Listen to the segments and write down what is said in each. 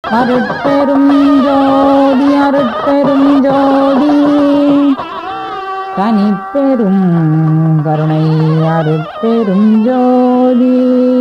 அருட்பெரும் ஜோதி அருட்பெரும் ஜோதி தனிப்பெரும் கருணை அருட்பெரும் ஜோதி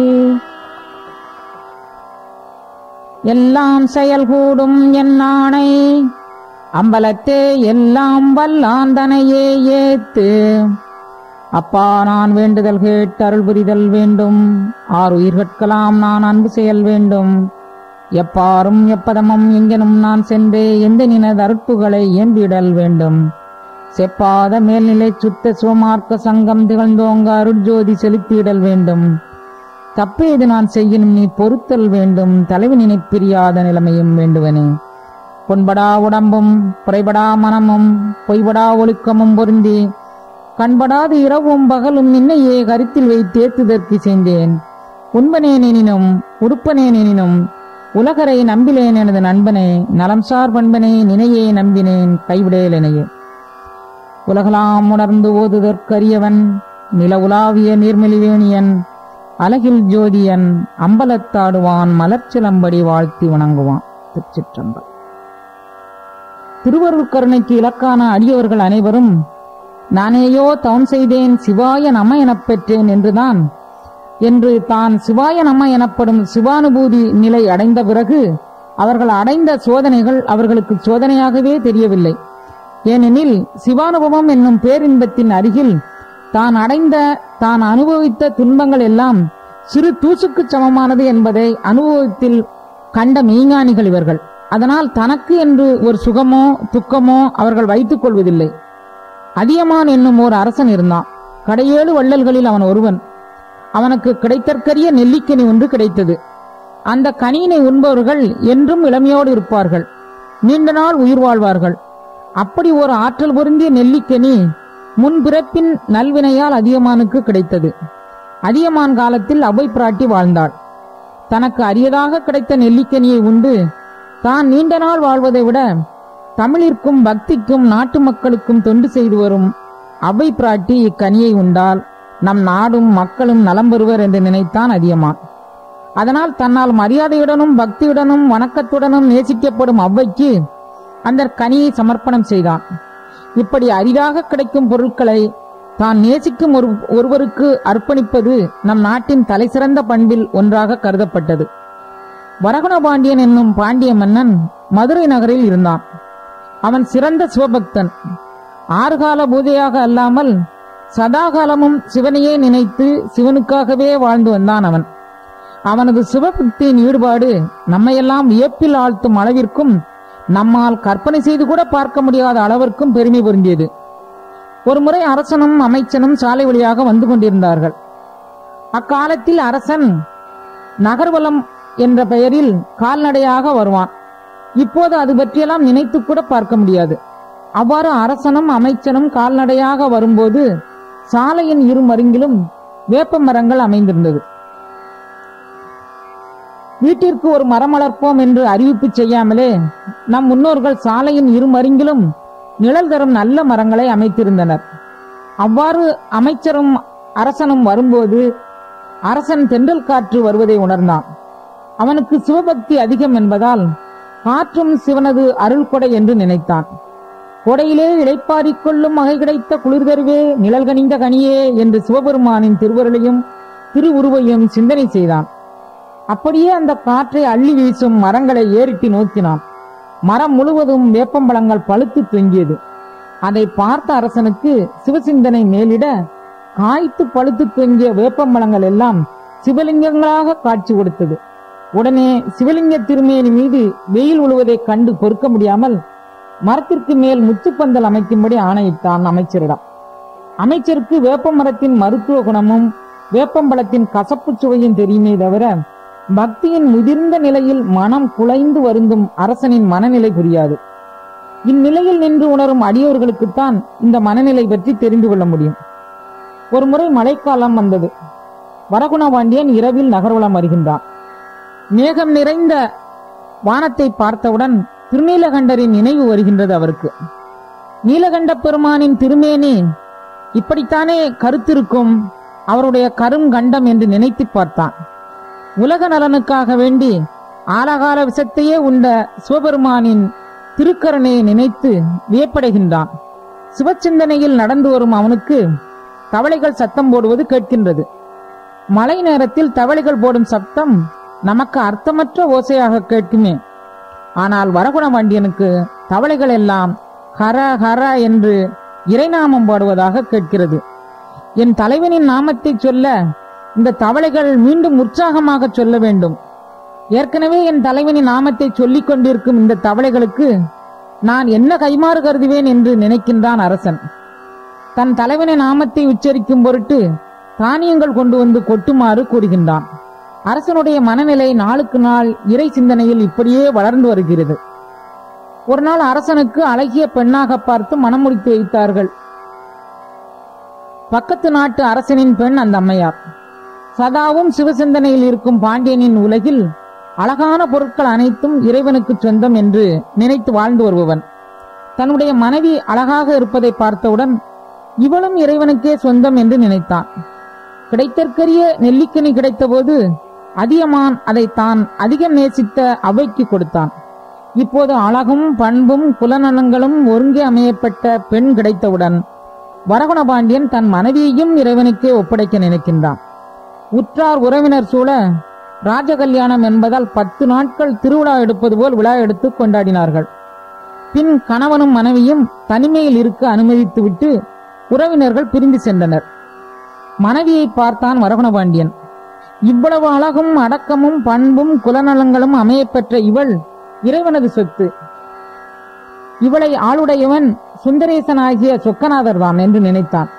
எல்லாம் செயல்கூடும் என் ஆணை அம்பலத்தே எல்லாம் வல்லாந்தனையே ஏத்து அப்பா நான் வேண்டுதல் கேட்டு அருள் புரிதல் வேண்டும் ஆறு உயிர்கட்கலாம் நான் அன்பு செயல் வேண்டும் எப்பாரும் எப்பதமும் எங்கெனும் நான் சென்றே எந்த நினது அருட்புகளை ஏம்பிடல் வேண்டும் செப்பாத மேல்நிலை சுத்த சிவமார்க்க சங்கம் திகழ்ந்தோங்க அருட்ஜோதி செலுத்திடல் வேண்டும் தப்பேது நான் செய்யணும் நீ பொறுத்தல் வேண்டும் தலைவனினை பிரியாத நிலைமையும் வேண்டுவனே பொன்படா உடம்பும் புறைபடா மனமும் பொய்படா ஒழுக்கமும் பொருந்தி கண்படாது இரவும் பகலும் நின்னையே கருத்தில் வைத்தேத்துதற்கு செய்தேன் உண்பனேன் எனினும் உடுப்பனேன் எனினும் உலகரை நம்பிலேன் எனது நண்பனே நலம் சார் பண்பனே நினையே நம்பினேன் கைவிடேலனையே உலகலாம் உணர்ந்து ஓதுதற்கரியவன் நில உலாவிய நீர்மெலிவேணியன் அலகில் ஜோதியன் அம்பலத்தாடுவான் மலர்ச்சிலம்படி வாழ்த்தி வணங்குவான் திருச்சிற்றம்பல் திருவருள் கருணைக்கு இலக்கான அடியவர்கள் அனைவரும் நானேயோ தவம் செய்தேன் சிவாய நம எனப் பெற்றேன் என்றுதான் என்று தான் சிவாய நம எனப்படும் சிவானுபூதி நிலை அடைந்த பிறகு அவர்கள் அடைந்த சோதனைகள் அவர்களுக்கு சோதனையாகவே தெரியவில்லை ஏனெனில் சிவானுபவம் என்னும் பேரின்பத்தின் அருகில் தான் அடைந்த தான் அனுபவித்த துன்பங்கள் எல்லாம் சிறு தூசுக்கு சமமானது என்பதை அனுபவத்தில் கண்ட மெய்ஞானிகள் இவர்கள் அதனால் தனக்கு என்று ஒரு சுகமோ துக்கமோ அவர்கள் வைத்துக் கொள்வதில்லை அதியமான் என்னும் ஓர் அரசன் இருந்தான் கடையேழு வள்ளல்களில் அவன் ஒருவன் அவனுக்கு கிடைத்தற்கரிய நெல்லிக்கனி ஒன்று கிடைத்தது அந்த கனியினை உண்பவர்கள் என்றும் இளமையோடு இருப்பார்கள் நீண்ட நாள் உயிர் வாழ்வார்கள் அப்படி ஒரு ஆற்றல் பொருந்திய நெல்லிக்கனி முன்பிறப்பின் நல்வினையால் அதியமானுக்கு கிடைத்தது அதியமான் காலத்தில் அவை பிராட்டி வாழ்ந்தாள் தனக்கு அரியதாக கிடைத்த நெல்லிக்கனியை உண்டு தான் நீண்ட நாள் வாழ்வதை விட தமிழிற்கும் பக்திக்கும் நாட்டு மக்களுக்கும் தொண்டு செய்து வரும் அவை பிராட்டி இக்கனியை உண்டால் நம் நாடும் மக்களும் நலம் பெறுவர் என்று நினைத்தான் அதியமான் அதனால் தன்னால் மரியாதையுடனும் பக்தியுடனும் வணக்கத்துடனும் நேசிக்கப்படும் அவ்வைக்கு அந்த கனியை சமர்ப்பணம் செய்தான் இப்படி அரிதாக கிடைக்கும் பொருட்களை தான் நேசிக்கும் ஒரு ஒருவருக்கு அர்ப்பணிப்பது நம் நாட்டின் தலைசிறந்த பண்பில் ஒன்றாக கருதப்பட்டது வரகுண பாண்டியன் என்னும் பாண்டிய மன்னன் மதுரை நகரில் இருந்தான் அவன் சிறந்த சிவபக்தன் ஆறுகால பூஜையாக அல்லாமல் சதாகாலமும் சிவனையே நினைத்து சிவனுக்காகவே வாழ்ந்து வந்தான் அவன் அவனது சிவபக்தியின் ஈடுபாடு நம்மையெல்லாம் வியப்பில் ஆழ்த்தும் அளவிற்கும் நம்மால் கற்பனை செய்து கூட பார்க்க முடியாத அளவிற்கும் பெருமை பொருந்தியது ஒருமுறை அரசனும் அமைச்சனும் சாலை வழியாக வந்து கொண்டிருந்தார்கள் அக்காலத்தில் அரசன் நகர்வலம் என்ற பெயரில் கால்நடையாக வருவான் இப்போது அது பற்றியெல்லாம் நினைத்து கூட பார்க்க முடியாது அவ்வாறு அரசனும் அமைச்சனும் கால்நடையாக வரும்போது சாலையின் இரு மருங்கிலும் வேப்ப மரங்கள் அமைந்திருந்தது வீட்டிற்கு ஒரு மரம் வளர்ப்போம் என்று அறிவிப்பு செய்யாமலே நம் முன்னோர்கள் சாலையின் இரு மருங்கிலும் நிழல் தரும் நல்ல மரங்களை அமைத்திருந்தனர் அவ்வாறு அமைச்சரும் அரசனும் வரும்போது அரசன் தென்றல் காற்று வருவதை உணர்ந்தான் அவனுக்கு சிவபக்தி அதிகம் என்பதால் காற்றும் சிவனது அருள் கொடை என்று நினைத்தான் கொடையிலே இளைப்பாரிக் கொள்ளும் வகை கிடைத்த குளிர்தருவே நிழல் கனிந்த கனியே என்று சிவபெருமானின் திருவருளையும் திருவுருவையும் சிந்தனை செய்தான் அப்படியே அந்த காற்றை அள்ளி வீசும் மரங்களை ஏறிட்டு நோக்கினான் மரம் முழுவதும் வேப்பம்பழங்கள் பழுத்து தொங்கியது அதை பார்த்த அரசனுக்கு சிவசிந்தனை மேலிட காய்த்து பழுத்து தொங்கிய வேப்பம்பழங்கள் எல்லாம் சிவலிங்கங்களாக காட்சி கொடுத்தது உடனே சிவலிங்க திருமேனி மீது வெயில் உழுவதைக் கண்டு பொறுக்க முடியாமல் மரத்திற்கு மேல் முத்துப்பந்தல் அமைக்கும்படி ஆணையிட்டான் அமைச்சரிடம் அமைச்சருக்கு வேப்ப மரத்தின் மருத்துவ குணமும் வேப்பம்பழத்தின் கசப்பு சுவையும் தெரியுமே தவிர பக்தியின் முதிர்ந்த நிலையில் மனம் குலைந்து வருந்தும் அரசனின் மனநிலை புரியாது இந்நிலையில் நின்று உணரும் அடியோர்களுக்குத்தான் இந்த மனநிலை பற்றி தெரிந்து கொள்ள முடியும் ஒருமுறை மழைக்காலம் வந்தது வரகுணபாண்டியன் இரவில் நகர்வலம் வருகின்றான் மேகம் நிறைந்த வானத்தை பார்த்தவுடன் திருநீலகண்டரின் நினைவு வருகின்றது அவருக்கு நீலகண்ட பெருமானின் திருமேனி இப்படித்தானே கருத்திருக்கும் அவருடைய கருங்கண்டம் என்று நினைத்து பார்த்தான் உலக நலனுக்காக வேண்டி ஆலகால விஷத்தையே உண்ட சிவபெருமானின் திருக்கரணையை நினைத்து வியப்படைகின்றான் சிவச்சிந்தனையில் நடந்து வரும் அவனுக்கு தவளைகள் சத்தம் போடுவது கேட்கின்றது மழை நேரத்தில் தவளைகள் போடும் சத்தம் நமக்கு அர்த்தமற்ற ஓசையாக கேட்குமே ஆனால் வரகுணபாண்டியனுக்கு தவளைகள் எல்லாம் ஹர ஹர என்று இறைநாமம் பாடுவதாக கேட்கிறது என் தலைவனின் நாமத்தை சொல்ல இந்த தவளைகள் மீண்டும் உற்சாகமாக சொல்ல வேண்டும் ஏற்கனவே என் தலைவனின் நாமத்தை சொல்லிக் கொண்டிருக்கும் இந்த தவளைகளுக்கு நான் என்ன கைமாறு கருதுவேன் என்று நினைக்கின்றான் அரசன் தன் தலைவனின் நாமத்தை உச்சரிக்கும் பொருட்டு தானியங்கள் கொண்டு வந்து கொட்டுமாறு கூறுகின்றான் அரசனுடைய மனநிலை நாளுக்கு நாள் இறை சிந்தனையில் இப்படியே வளர்ந்து வருகிறது ஒரு நாள் அரசனுக்கு அழகிய பெண்ணாக பார்த்து மனம் முடித்து வைத்தார்கள் பக்கத்து நாட்டு அரசனின் பெண் அந்த அம்மையார் சதாவும் சிவசிந்தனையில் இருக்கும் பாண்டியனின் உலகில் அழகான பொருட்கள் அனைத்தும் இறைவனுக்கு சொந்தம் என்று நினைத்து வாழ்ந்து வருபவன் தன்னுடைய மனைவி அழகாக இருப்பதை பார்த்தவுடன் இவளும் இறைவனுக்கே சொந்தம் என்று நினைத்தான் கிடைத்தற்கரிய நெல்லிக்கனி கிடைத்தபோது அதியமான் அதை தான் அதிகம் நேசித்த அவைக்கு கொடுத்தான் இப்போது அழகும் பண்பும் குலநலங்களும் ஒருங்கே அமையப்பட்ட பெண் கிடைத்தவுடன் வரகுணபாண்டியன் தன் மனைவியையும் இறைவனுக்கே ஒப்படைக்க நினைக்கின்றான் உற்றார் உறவினர் சூழ ராஜ கல்யாணம் என்பதால் பத்து நாட்கள் திருவிழா எடுப்பது போல் விழா எடுத்து கொண்டாடினார்கள் பின் கணவனும் மனைவியும் தனிமையில் இருக்க அனுமதித்துவிட்டு உறவினர்கள் பிரிந்து சென்றனர் மனைவியை பார்த்தான் வரகுணபாண்டியன் இவ்வளவு அழகும் அடக்கமும் பண்பும் குலநலங்களும் அமையப்பெற்ற இவள் இறைவனது சொத்து இவளை ஆளுடையவன் சுந்தரேசன் ஆகிய சொக்கநாதர் தான் என்று நினைத்தான்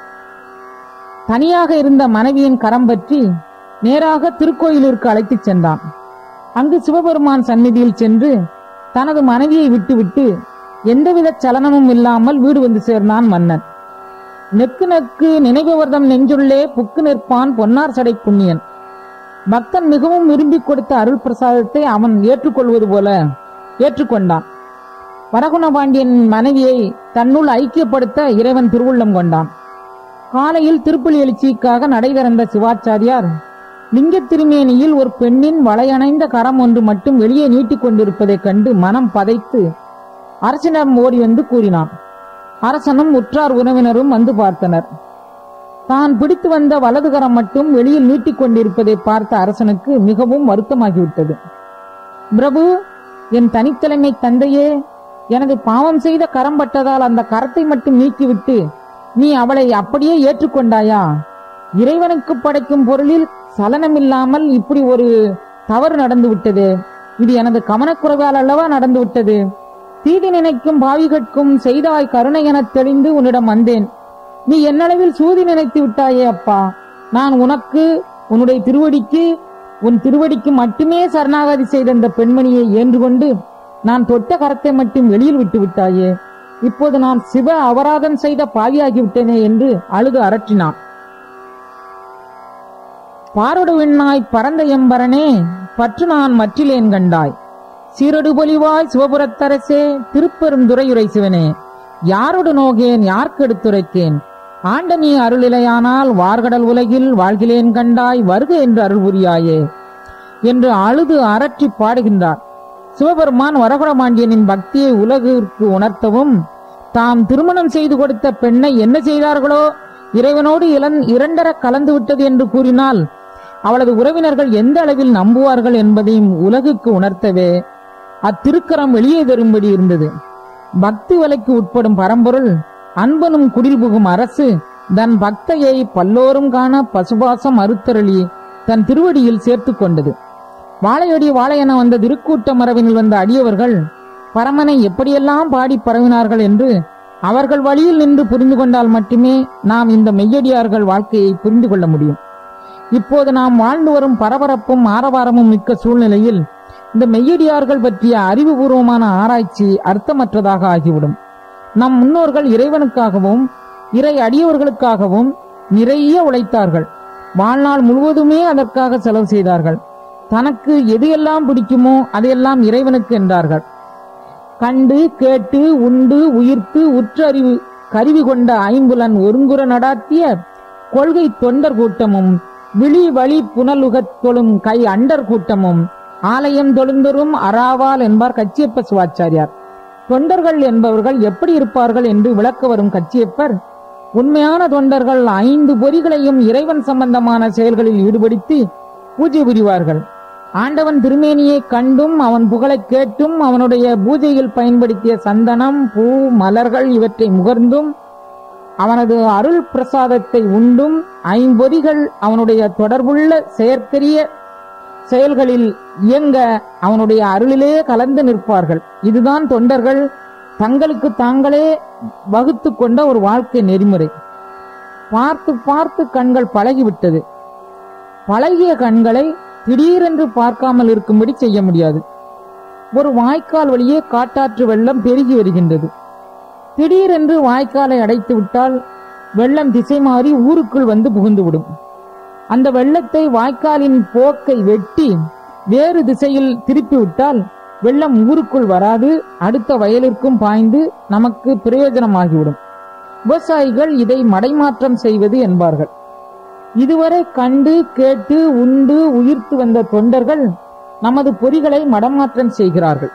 தனியாக இருந்த மனைவியின் கரம் பற்றி நேராக திருக்கோயிலிற்கு அழைத்துச் சென்றான் அங்கு சிவபெருமான் சந்நிதியில் சென்று தனது மனைவியை விட்டுவிட்டு எந்தவித சலனமும் இல்லாமல் வீடு வந்து சேர்ந்தான் மன்னன் நெக்கு நெக்கு நினைபவர்தம் நெஞ்சுள்ளே புக்கு நிற்பான் பொன்னார் சடை புண்ணியன் பக்தன் மிகவும் விரும்பி கொடுத்த அருள் பிரசாதத்தை அவன் ஏற்றுக்கொள்வது போல ஏற்றுக்கொண்டான் வரகுணபாண்டியன் மனைவியை தன்னுள் ஐக்கியப்படுத்த இறைவன் திருவுள்ளம் கொண்டான் காலையில் திருப்பலி எழுச்சிக்காக நடை திறந்த சிவாச்சாரியார் லிங்க திருமேனியில் ஒரு பெண்ணின் வளையணைந்த கரம் ஒன்று மட்டும் வெளியே நீட்டிக் கொண்டிருப்பதைக் கண்டு மனம் பதைத்து அரசனிடம் ஓடி வந்து கூறினான் அரசனும் உற்றார் உறவினரும் வந்து பார்த்தனர் தான் பிடித்து வந்த வலது கரம் மட்டும் வெளியில் நீட்டிக் கொண்டிருப்பதை பார்த்த அரசனுக்கு மிகவும் வருத்தமாகிவிட்டது பிரபு என் தனித்தலைமை தந்தையே எனது பாவம் செய்த கரம் பட்டதால் அந்த கரத்தை மட்டும் நீக்கிவிட்டு நீ அவளை அப்படியே ஏற்றுக்கொண்டாயா இறைவனுக்கு படைக்கும் பொருளில் சலனமில்லாமல் இப்படி ஒரு தவறு நடந்து விட்டது இது எனது கவனக்குறைவால் அல்லவா நடந்து விட்டது தீதி நினைக்கும் பாவிகட்கும் செய்தாய் கருணை எனத் தெளிந்து உன்னிடம் வந்தேன் நீ என்னளவில் சூதி நினைத்து விட்டாயே அப்பா நான் உனக்கு உன்னுடைய திருவடிக்கு உன் திருவடிக்கு மட்டுமே சரணாகதி செய்த இந்த பெண்மணியை ஏற்றுக்கொண்டு நான் தொட்ட கரத்தை மட்டும் வெளியில் விட்டு விட்டாயே இப்போது நான் சிவ அபராதம் செய்த பாவியாகிவிட்டேனே என்று அழுது அரற்றினான் பாரொடு விண்ணாய் பரந்த எம்பரனே பற்று நான் மற்றிலேன் கண்டாய் சீரடு பொலிவாய் சிவபுரத்தரசே திருப்பெருந்துறையுரை சிவனே யாரொடு நோகேன் யார்க்கு எடுத்துரைக்கேன் ஆண்ட நீ அருளிலையானால் வார்கடல் உலகில் வாழ்கிலேன் கண்டாய் வருக என்று அருள் புரியாயே என்று அழுது அரற்றி பாடுகின்றார் சிவபெருமான் வரகுணமாண்டியனின் பக்தியை உலகிற்கு உணர்த்தவும் தாம் திருமணம் செய்து கொடுத்த பெண்ணை என்ன செய்தார்களோ இறைவனோடு இளன் இரண்டர கலந்து விட்டது என்று கூறினால் அவளது உறவினர்கள் எந்த அளவில் நம்புவார்கள் என்பதையும் உலகுக்கு உணர்த்தவே அத்திருக்கரம் வெளியே தரும்படி இருந்தது பக்தி வலைக்கு உட்படும் பரம்பொருள் அன்பனும் குடில் புகும் அரசு தன் பக்தையை பல்லோரும் காண பசுபாசம் அறுத்தருளி தன் திருவடியில் சேர்த்துக் கொண்டது வாழையடி வாழை என வந்த திருக்கூட்ட மரபினில் வந்த அடியவர்கள் பரமனை எப்படியெல்லாம் பாடி பரவினார்கள் என்று அவர்கள் வழியில் நின்று புரிந்து கொண்டால் மட்டுமே நாம் இந்த மெய்யடியார்கள் வாழ்க்கையை புரிந்து கொள்ள முடியும் இப்போது நாம் வாழ்ந்து வரும் பரபரப்பும் ஆரவாரமும் மிக்க சூழ்நிலையில் இந்த மெய்யடியார்கள் பற்றிய அறிவுபூர்வமான ஆராய்ச்சி அர்த்தமற்றதாக ஆகிவிடும் நம் முன்னோர்கள் இறைவனுக்காகவும் இறை அடியவர்களுக்காகவும் நிறைய உழைத்தார்கள் வாழ்நாள் முழுவதுமே அதற்காக செலவு செய்தார்கள் தனக்கு எது எல்லாம் பிடிக்குமோ அதையெல்லாம் இறைவனுக்கு என்றார்கள் கண்டு கேட்டு உண்டு உயிர்த்து உற்றறிவு கருவி கொண்ட ஐம்புலன் ஒருங்குற நடாத்திய கொள்கை தொண்டர் கூட்டமும் விழி வழி புனலுகத் தொழும் கை அண்டர் கூட்டமும் ஆலயம் தொழுந்தரும் அறாவால் என்பார் கச்சியப்ப சிவாச்சாரியார் தொண்டர்கள் என்பவர்கள் எப்படி இருப்பார்கள் என்று விளக்க வரும் கச்சியப்பர் உண்மையான தொண்டர்கள் ஐந்து பொறிகளையும் இறைவன் சம்பந்தமான செயல்களில் ஈடுபடுத்தி பூஜை புரிவார்கள் ஆண்டவன் திருமேனியை கண்டும் அவன் புகழைக் கேட்டும் அவனுடைய பூஜையில் பயன்படுத்திய சந்தனம் பூ மலர்கள் இவற்றை முகர்ந்தும் அவனது அருள் பிரசாதத்தை உண்டும் ஐம்பொறிகள் அவனுடைய தொடர்புள்ள செயற்கரிய செயல்களில் இயங்க அவனுடைய அருளிலே கலந்து நிற்பார்கள் இதுதான் தொண்டர்கள் தங்களுக்கு தாங்களே வகுத்து கொண்ட ஒரு வாழ்க்கை நெறிமுறை பார்த்து பார்த்து கண்கள் பழகிவிட்டது பழகிய கண்களை திடீரென்று பார்க்காமல் இருக்கும்படி செய்ய முடியாது ஒரு வாய்க்கால் வழியே காட்டாற்று வெள்ளம் பெருகி வருகின்றது திடீரென்று வாய்க்காலை அடைத்து விட்டால் வெள்ளம் திசை மாறி ஊருக்குள் வந்து புகுந்துவிடும் அந்த வெள்ளத்தை வாய்க்காலின் போக்கை வெட்டி வேறு திசையில் திருப்பி விட்டால் வெள்ளம் ஊருக்குள் வராது அடுத்த வயலிற்கும் பாய்ந்து நமக்கு பிரயோஜனமாகிவிடும் விவசாயிகள் இதை மடைமாற்றம் செய்வது என்பார்கள் இதுவரை கண்டு கேட்டு உண்டு உயிர்த்து வந்த தொண்டர்கள் நமது பொறிகளை மடமாற்றம் செய்கிறார்கள்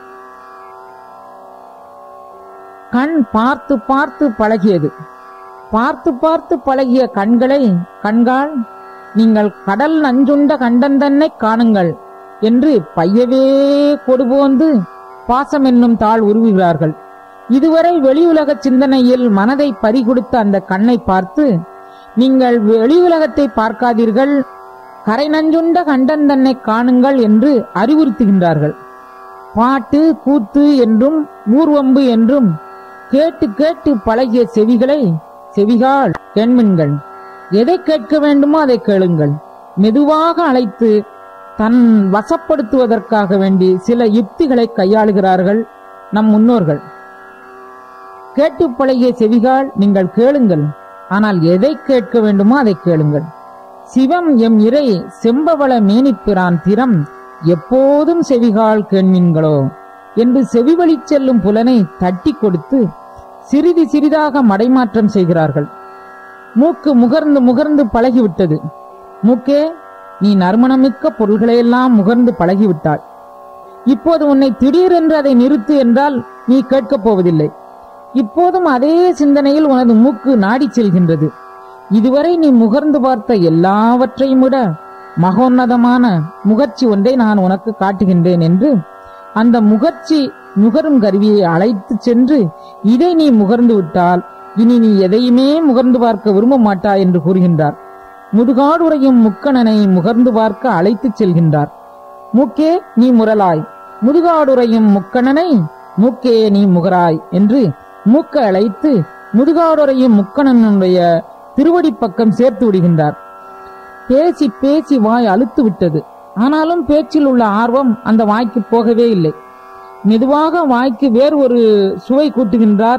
கண் பார்த்து பார்த்து பழகியது பார்த்து பார்த்து பழகிய கண்களை கண்கால் நீங்கள் கடல் நஞ்சுண்ட கண்டன் தன்னை காணுங்கள் என்று பையவே கொடுபோந்து பாசம் என்னும் தாள் உருவுகிறார்கள் இதுவரை வெளியுலக சிந்தனையில் மனதை பறிகொடுத்த அந்த கண்ணை பார்த்து நீங்கள் வெளியுலகத்தை பார்க்காதீர்கள் கரை நஞ்சுண்ட கண்டன் தன்னை காணுங்கள் என்று அறிவுறுத்துகின்றார்கள் பாட்டு கூத்து என்றும் ஊர்வம்பு என்றும் கேட்டு கேட்டு பழகிய செவிகளை செவிகால் கேண்மின்கள் எதை கேட்க வேண்டுமோ அதை கேளுங்கள் மெதுவாக அழைத்து தன் வசப்படுத்துவதற்காக வேண்டி சில யுக்திகளை கையாளுகிறார்கள் நம் முன்னோர்கள் கேட்டு பழகிய செவிகால் நீங்கள் கேளுங்கள் ஆனால் எதை கேட்க வேண்டுமோ அதை கேளுங்கள் சிவம் எம் இறை செம்பவள மேனிப்பிரான் திறம் எப்போதும் செவிகால் கேண்மீன்களோ என்று செவிவழி செல்லும் புலனை தட்டி கொடுத்து சிறிது சிறிதாக மடைமாற்றம் செய்கிறார்கள் மூக்கு முகர்ந்து முகர்ந்து பழகிவிட்டது மூக்கே நீ நறுமணமிக்க பொருள்களையெல்லாம் முகர்ந்து பழகிவிட்டாய் இப்போது உன்னை திடீரென்று அதை நிறுத்து என்றால் நீ கேட்கப் போவதில்லை இப்போதும் அதே சிந்தனையில் உனது மூக்கு நாடிச் செல்கின்றது இதுவரை நீ முகர்ந்து பார்த்த எல்லாவற்றையும் விட மகோன்னதமான முகர்ச்சி ஒன்றை நான் உனக்கு காட்டுகின்றேன் என்று அந்த முகர்ச்சி நுகரும் கருவியை அழைத்துச் சென்று இதை நீ முகர்ந்து விட்டால் இனி நீ எதையுமே முகர்ந்து பார்க்க விரும்ப மாட்டாய் என்று கூறுகின்றார் முதுகாடுறையும் முக்கணனை முகர்ந்து பார்க்க அழைத்துச் செல்கின்றார் மூக்கே நீ முரலாய் முதுகாடுறையும் முக்கணனை மூக்கே நீ முகராய் என்று மூக்க அழைத்து முதுகாடுறையும் முக்கணனுடைய திருவடி பக்கம் சேர்த்து விடுகின்றார் பேசி பேசி வாய் அழுத்து விட்டது ஆனாலும் பேச்சில் உள்ள ஆர்வம் அந்த வாய்க்கு போகவே இல்லை மெதுவாக வாய்க்கு வேறு ஒரு சுவை கூட்டுகின்றார்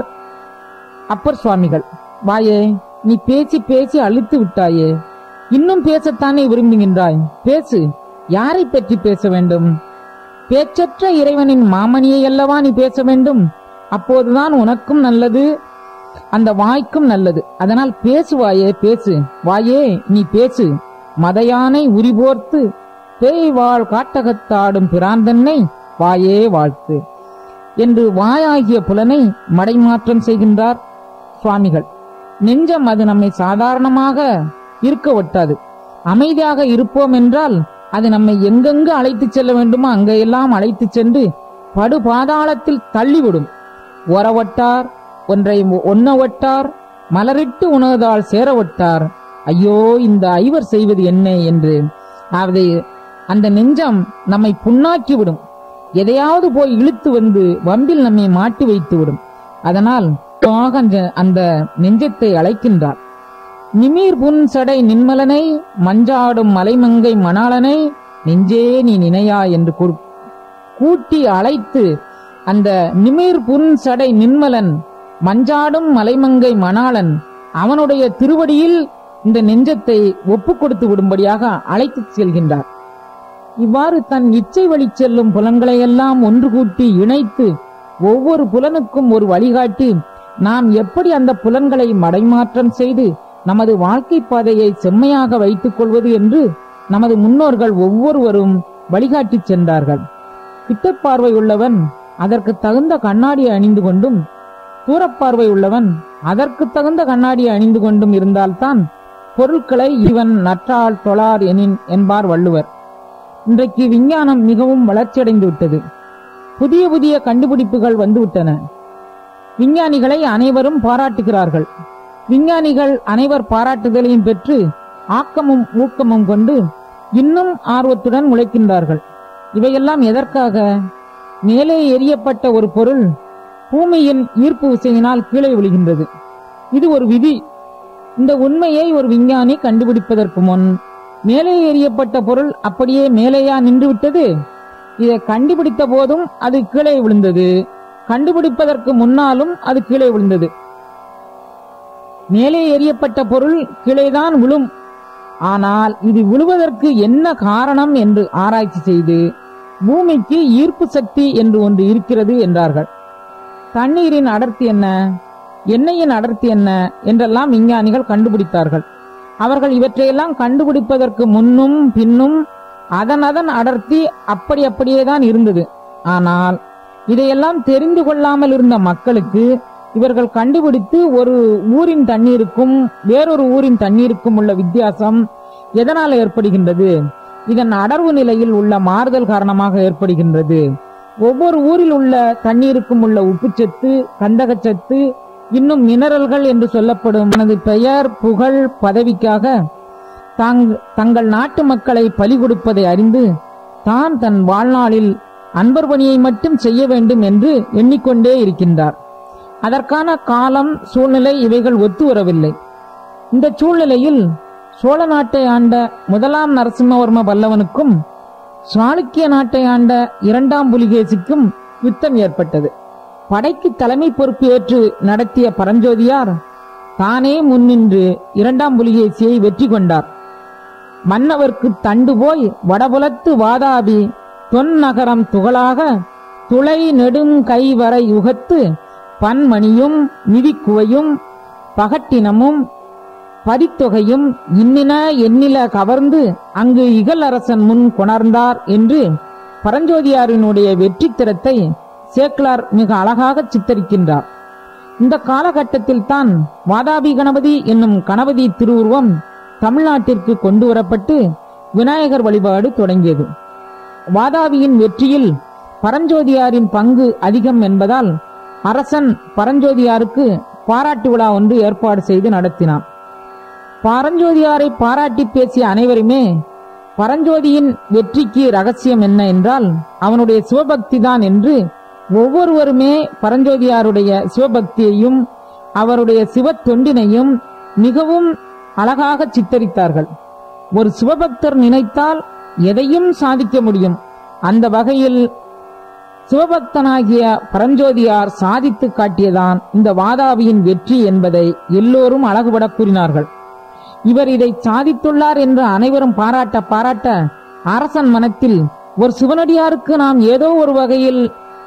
அப்பர் சுவாமிகள் வாயே நீ பேசி பேசி அழுத்து விட்டாயே இன்னும் பேசத்தானே விரும்புகின்றாய் பேசு யாரை பற்றி பேச வேண்டும் பேச்சற்ற இறைவனின் மாமணியை அல்லவா நீ பேச வேண்டும் அப்போதுதான் உனக்கும் நல்லது அந்த வாய்க்கும் நல்லது அதனால் பேசு வாயே பேசு வாயே நீ பேசு மதையானை உரிபோர்த்து பேய் வாழ் காட்டகத்தாடும் பிராந்தன்னை வாயே வாழ்த்து என்று வாயாகிய புலனை மடைமாற்றம் செய்கின்றார் சுவாமிகள் நெஞ்சம் அது நம்மை சாதாரணமாக இருக்க ஒட்டாது அமைதியாக இருப்போம் என்றால் அது நம்மை எங்கெங்கு அழைத்துச் செல்ல வேண்டுமோ அங்கெல்லாம் அழைத்துச் சென்று படு பாதாளத்தில் தள்ளிவிடும் ஒரவட்டார் ஒன்றை ஒன்னவட்டார் மலரிட்டு உணர்தால் சேரவட்டார் ஐயோ இந்த ஐவர் செய்வது என்ன என்று அதை அந்த நெஞ்சம் நம்மை புண்ணாக்கிவிடும் எதையாவது போய் இழுத்து வந்து வம்பில் நம்மை மாட்டி வைத்து விடும் அதனால் அந்த அந்த நெஞ்சத்தை அழைக்கின்றார் நிமிர் புன் சடை நின்மலனை மஞ்சாடும் மலைமங்கை மணாளனை நெஞ்சே நீ நினையா என்று கூறு- கூட்டி அழைத்து அந்த நிமிர் புன் சடை நின்மலன் மஞ்சாடும் மலைமங்கை மணாளன் அவனுடைய திருவடியில் இந்த நெஞ்சத்தை ஒப்புக் கொடுத்து விடும்படியாக அழைத்துச் செல்கின்றார் இவ்வாறு தன் இச்சை வழி செல்லும் புலன்களையெல்லாம் ஒன்று கூட்டி இணைத்து ஒவ்வொரு புலனுக்கும் ஒரு வழிகாட்டி நாம் எப்படி அந்த புலன்களை மடைமாற்றம் செய்து நமது வாழ்க்கை பாதையை செம்மையாக வைத்துக் கொள்வது என்று நமது முன்னோர்கள் ஒவ்வொருவரும் வழிகாட்டிச் சென்றார்கள் கிட்டப்பார்வை உள்ளவன் அதற்கு தகுந்த கண்ணாடியை அணிந்து கொண்டும் தூரப்பார்வை உள்ளவன் அதற்கு தகுந்த கண்ணாடியை அணிந்து கொண்டும் இருந்தால்தான் பொருட்களை இவன் நற்றால் தொழார் எனின் என்பார் வள்ளுவர் இன்றைக்கு விஞ்ஞானம் மிகவும் வளர்ச்சியடைந்து விட்டது புதிய புதிய கண்டுபிடிப்புகள் வந்துவிட்டன விஞ்ஞானிகளை அனைவரும் பாராட்டுகிறார்கள் விஞ்ஞானிகள் அனைவர் பாராட்டுதலையும் பெற்று ஆக்கமும் ஊக்கமும் கொண்டு இன்னும் ஆர்வத்துடன் உழைக்கின்றார்கள் இவையெல்லாம் எதற்காக மேலே எரியப்பட்ட ஒரு பொருள் பூமியின் ஈர்ப்பு விசையினால் கீழே விழுகின்றது இது ஒரு விதி இந்த உண்மையை ஒரு விஞ்ஞானி கண்டுபிடிப்பதற்கு முன் மேலே எரியப்பட்ட பொருள் அப்படியே மேலேயா நின்று விட்டது இதை கண்டுபிடித்த போதும் அது கீழே விழுந்தது கண்டுபிடிப்பதற்கு முன்னாலும் அது கீழே விழுந்தது மேலே எரியப்பட்ட பொருள் கீழேதான் விழும் ஆனால் இது விழுவதற்கு என்ன காரணம் என்று ஆராய்ச்சி செய்து பூமிக்கு ஈர்ப்பு சக்தி என்று ஒன்று இருக்கிறது என்றார்கள் தண்ணீரின் அடர்த்தி என்ன எண்ணெயின் அடர்த்தி என்ன என்றெல்லாம் விஞ்ஞானிகள் கண்டுபிடித்தார்கள் அவர்கள் இவற்றையெல்லாம் கண்டுபிடிப்பதற்கு முன்னும் பின்னும் அதன் அதன் அடர்த்தி அப்படி அப்படியே தான் இருந்தது ஆனால் இதையெல்லாம் தெரிந்து கொள்ளாமல் இருந்த மக்களுக்கு இவர்கள் கண்டுபிடித்து ஒரு ஊரின் தண்ணீருக்கும் வேறொரு ஊரின் தண்ணீருக்கும் உள்ள வித்தியாசம் எதனால் ஏற்படுகின்றது இதன் அடர்வு நிலையில் உள்ள மாறுதல் காரணமாக ஏற்படுகின்றது ஒவ்வொரு ஊரில் உள்ள தண்ணீருக்கும் உள்ள உப்புச்சத்து கந்தகச்சத்து இன்னும் மினரல்கள் என்று சொல்லப்படும் எனது பெயர் புகழ் பதவிக்காக தாங்- தங்கள் நாட்டு மக்களை பலி கொடுப்பதை அறிந்து தான் தன் வாழ்நாளில் அன்பர் பணியை மட்டும் செய்ய வேண்டும் என்று எண்ணிக்கொண்டே இருக்கின்றார் அதற்கான காலம் சூழ்நிலை இவைகள் ஒத்து வரவில்லை இந்த சூழ்நிலையில் சோழ நாட்டை ஆண்ட முதலாம் நரசிம்மவர்ம பல்லவனுக்கும் சாளுக்கிய நாட்டை ஆண்ட இரண்டாம் புலிகேசிக்கும் யுத்தம் ஏற்பட்டது படைக்கு தலைமை பொறுப்பு ஏற்று நடத்திய பரஞ்சோதியார் தானே முன்னின்று இரண்டாம் புலிகேசியை வெற்றி கொண்டார் மன்னவர்க்கு தண்டு போய் வடபுலத்து வாதாபி தொன்னகரம் துகளாக துளை நெடும் கை வரை யுகத்து பன்மணியும் நிதிக்குவையும் பகட்டினமும் பரித்தொகையும் இன்னின எண்ணில கவர்ந்து அங்கு இகலரசன் முன் கொணர்ந்தார் என்று பரஞ்சோதியாரினுடைய வெற்றி திறத்தை சேக்கிலார் மிக அழகாக சித்தரிக்கின்றார் இந்த காலகட்டத்தில் தான் வாதாபி கணபதி என்னும் கணபதி திருவுருவம் தமிழ்நாட்டிற்கு கொண்டு வரப்பட்டு விநாயகர் வழிபாடு தொடங்கியது வாதாபியின் வெற்றியில் பரஞ்சோதியாரின் பங்கு அதிகம் என்பதால் அரசன் பரஞ்சோதியாருக்கு பாராட்டு விழா ஒன்று ஏற்பாடு செய்து நடத்தினான் பரஞ்சோதியாரை பாராட்டி பேசிய அனைவருமே பரஞ்சோதியின் வெற்றிக்கு ரகசியம் என்ன என்றால் அவனுடைய சிவபக்தி தான் என்று ஒவ்வொருவருமே பரஞ்சோதியாருடைய சிவபக்தியையும் அவருடைய சிவ தொண்டினையும் மிகவும் அழகாக சித்தரித்தார்கள் ஒரு சிவபக்தர் நினைத்தால் எதையும் சாதிக்க முடியும் அந்த வகையில் சிவபக்தனாகிய பரஞ்சோதியார் சாதித்து காட்டியதான் இந்த வாதாபியின் வெற்றி என்பதை எல்லோரும் அழகுபட கூறினார்கள் இவர் இதை சாதித்துள்ளார் என்று அனைவரும் பாராட்ட பாராட்ட அரசன் மனத்தில் ஒரு சிவனடியாருக்கு நாம் ஏதோ ஒரு வகையில்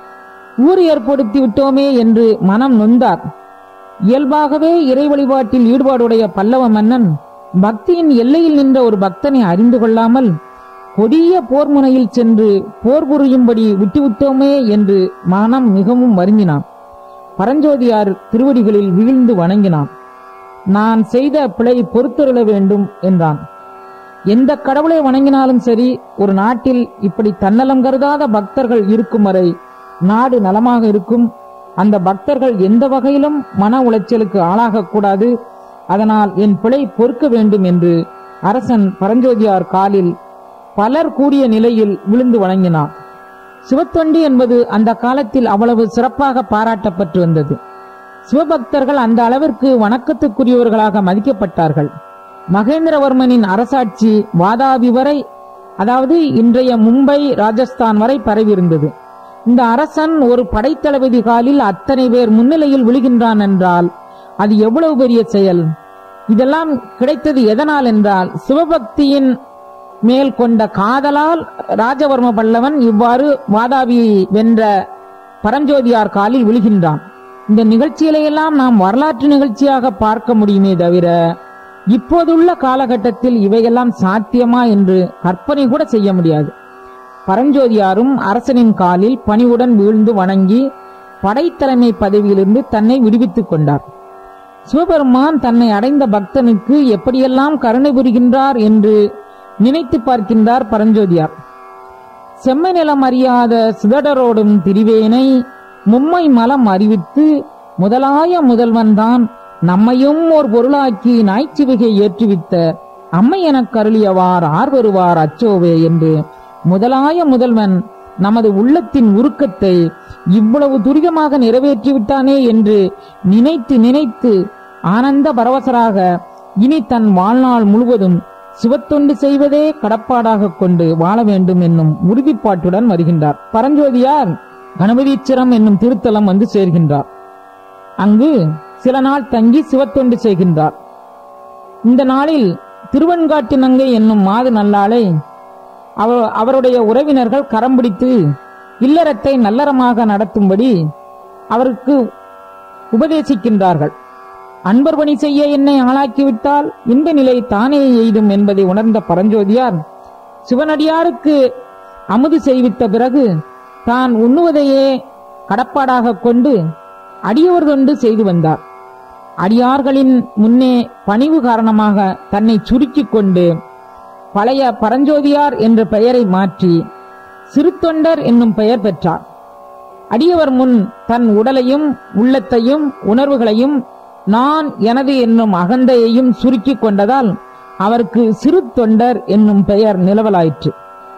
ஊர் ஏற்படுத்தி விட்டோமே என்று மனம் நொந்தார் இயல்பாகவே இறை வழிபாட்டில் ஈடுபாடுடைய பல்லவ மன்னன் பக்தியின் எல்லையில் நின்ற ஒரு பக்தனை அறிந்து கொள்ளாமல் கொடிய போர் முனையில் சென்று போர் புரியும்படி விட்டுவிட்டோமே என்று மனம் மிகவும் வருந்தினான் பரஞ்சோதியார் திருவடிகளில் வீழ்ந்து வணங்கினான் நான் செய்த பிழை பொறுத்தருள வேண்டும் என்றான் எந்த கடவுளை வணங்கினாலும் சரி ஒரு நாட்டில் இப்படி தன்னலம் கருதாத பக்தர்கள் இருக்கும் வரை நாடு நலமாக இருக்கும் அந்த பக்தர்கள் எந்த வகையிலும் மன உளைச்சலுக்கு ஆளாகக்கூடாது அதனால் என் பிழை பொறுக்க வேண்டும் என்று அரசன் பரஞ்சோதியார் காலில் பலர் கூடிய நிலையில் விழுந்து வணங்கினார் சிவத்தொண்டி என்பது அந்த காலத்தில் அவ்வளவு சிறப்பாக பாராட்டப்பட்டு வந்தது சிவபக்தர்கள் அந்த அளவிற்கு வணக்கத்துக்குரியவர்களாக மதிக்கப்பட்டார்கள் மகேந்திரவர்மனின் அரசாட்சி வாதாபி வரை அதாவது இன்றைய மும்பை ராஜஸ்தான் வரை பரவியிருந்தது இந்த அரசன் ஒரு படைத்தளபதி காலில் அத்தனை பேர் முன்னிலையில் விழுகின்றான் என்றால் அது எவ்வளவு பெரிய செயல் இதெல்லாம் கிடைத்தது எதனால் என்றால் சிவபக்தியின் மேல் கொண்ட காதலால் ராஜவர்ம பல்லவன் இவ்வாறு வாதாபியை வென்ற பரஞ்சோதியார் காலில் விழுகின்றான் இந்த நிகழ்ச்சிகளையெல்லாம் நாம் வரலாற்று நிகழ்ச்சியாக பார்க்க முடியுமே தவிர இப்போதுள்ள காலகட்டத்தில் இவையெல்லாம் சாத்தியமா என்று கற்பனை கூட செய்ய முடியாது பரஞ்சோதியாரும் அரசனின் காலில் பணிவுடன் வீழ்ந்து வணங்கி படைத்தலைமை பதவியிலிருந்து தன்னை விடுவித்துக் கொண்டார் சிவபெருமான் தன்னை அடைந்த பக்தனுக்கு எப்படியெல்லாம் கருணை புரிகின்றார் என்று நினைத்து பார்க்கின்றார் பரஞ்சோதியார் செம்மை நிலம் அறியாத சிதடரோடும் திரிவேனை மும்மை மலம் அறிவித்து முதலாய முதல்வன்தான் நம்மையும் ஓர் பொருளாக்கி நாய்ச்சிவிகை ஏற்றுவித்த அம்மை எனக் கருளியவார் ஆர் வருவார் அச்சோவே என்று முதலாய முதல்வன் நமது உள்ளத்தின் உருக்கத்தை இவ்வளவு துரிதமாக நிறைவேற்றிவிட்டானே என்று நினைத்து நினைத்து ஆனந்த பரவசராக இனி தன் வாழ்நாள் முழுவதும் சிவத்தொண்டு செய்வதே கடப்பாடாக கொண்டு வாழ வேண்டும் என்னும் உறுதிப்பாட்டுடன் வருகின்றார் பரஞ்சோதியார் கணபதீச்சரம் என்னும் திருத்தலம் வந்து சேர்கின்றார் அங்கு சில நாள் தங்கி சிவத்தொண்டு செய்கின்றார் இந்த நாளில் திருவன்காட்டு நங்கை என்னும் மாது நல்லாளை அவ- அவருடைய உறவினர்கள் கரம் பிடித்து இல்லறத்தை நல்லறமாக நடத்தும்படி அவருக்கு உபதேசிக்கின்றார்கள் அன்பர் பணி செய்ய என்னை ஆளாக்கிவிட்டால் இன்ப நிலை தானே எய்தும் என்பதை உணர்ந்த பரஞ்சோதியார் சிவனடியாருக்கு அமுது செய்வித்த பிறகு தான் உண்ணுவதையே கடப்பாடாக கொண்டு அடியோர் தொண்டு செய்து வந்தார் அடியார்களின் முன்னே பணிவு காரணமாக தன்னை சுருக்கிக் கொண்டு பழைய பரஞ்சோதியார் என்ற பெயரை மாற்றி சிறுத்தொண்டர் என்னும் பெயர் பெற்றார் அடியவர் முன் தன் உடலையும் உள்ளத்தையும் உணர்வுகளையும் நான் எனது என்னும் அகந்தையையும் சுருக்கிக் கொண்டதால் அவருக்கு சிறு தொண்டர் என்னும் பெயர் நிலவலாயிற்று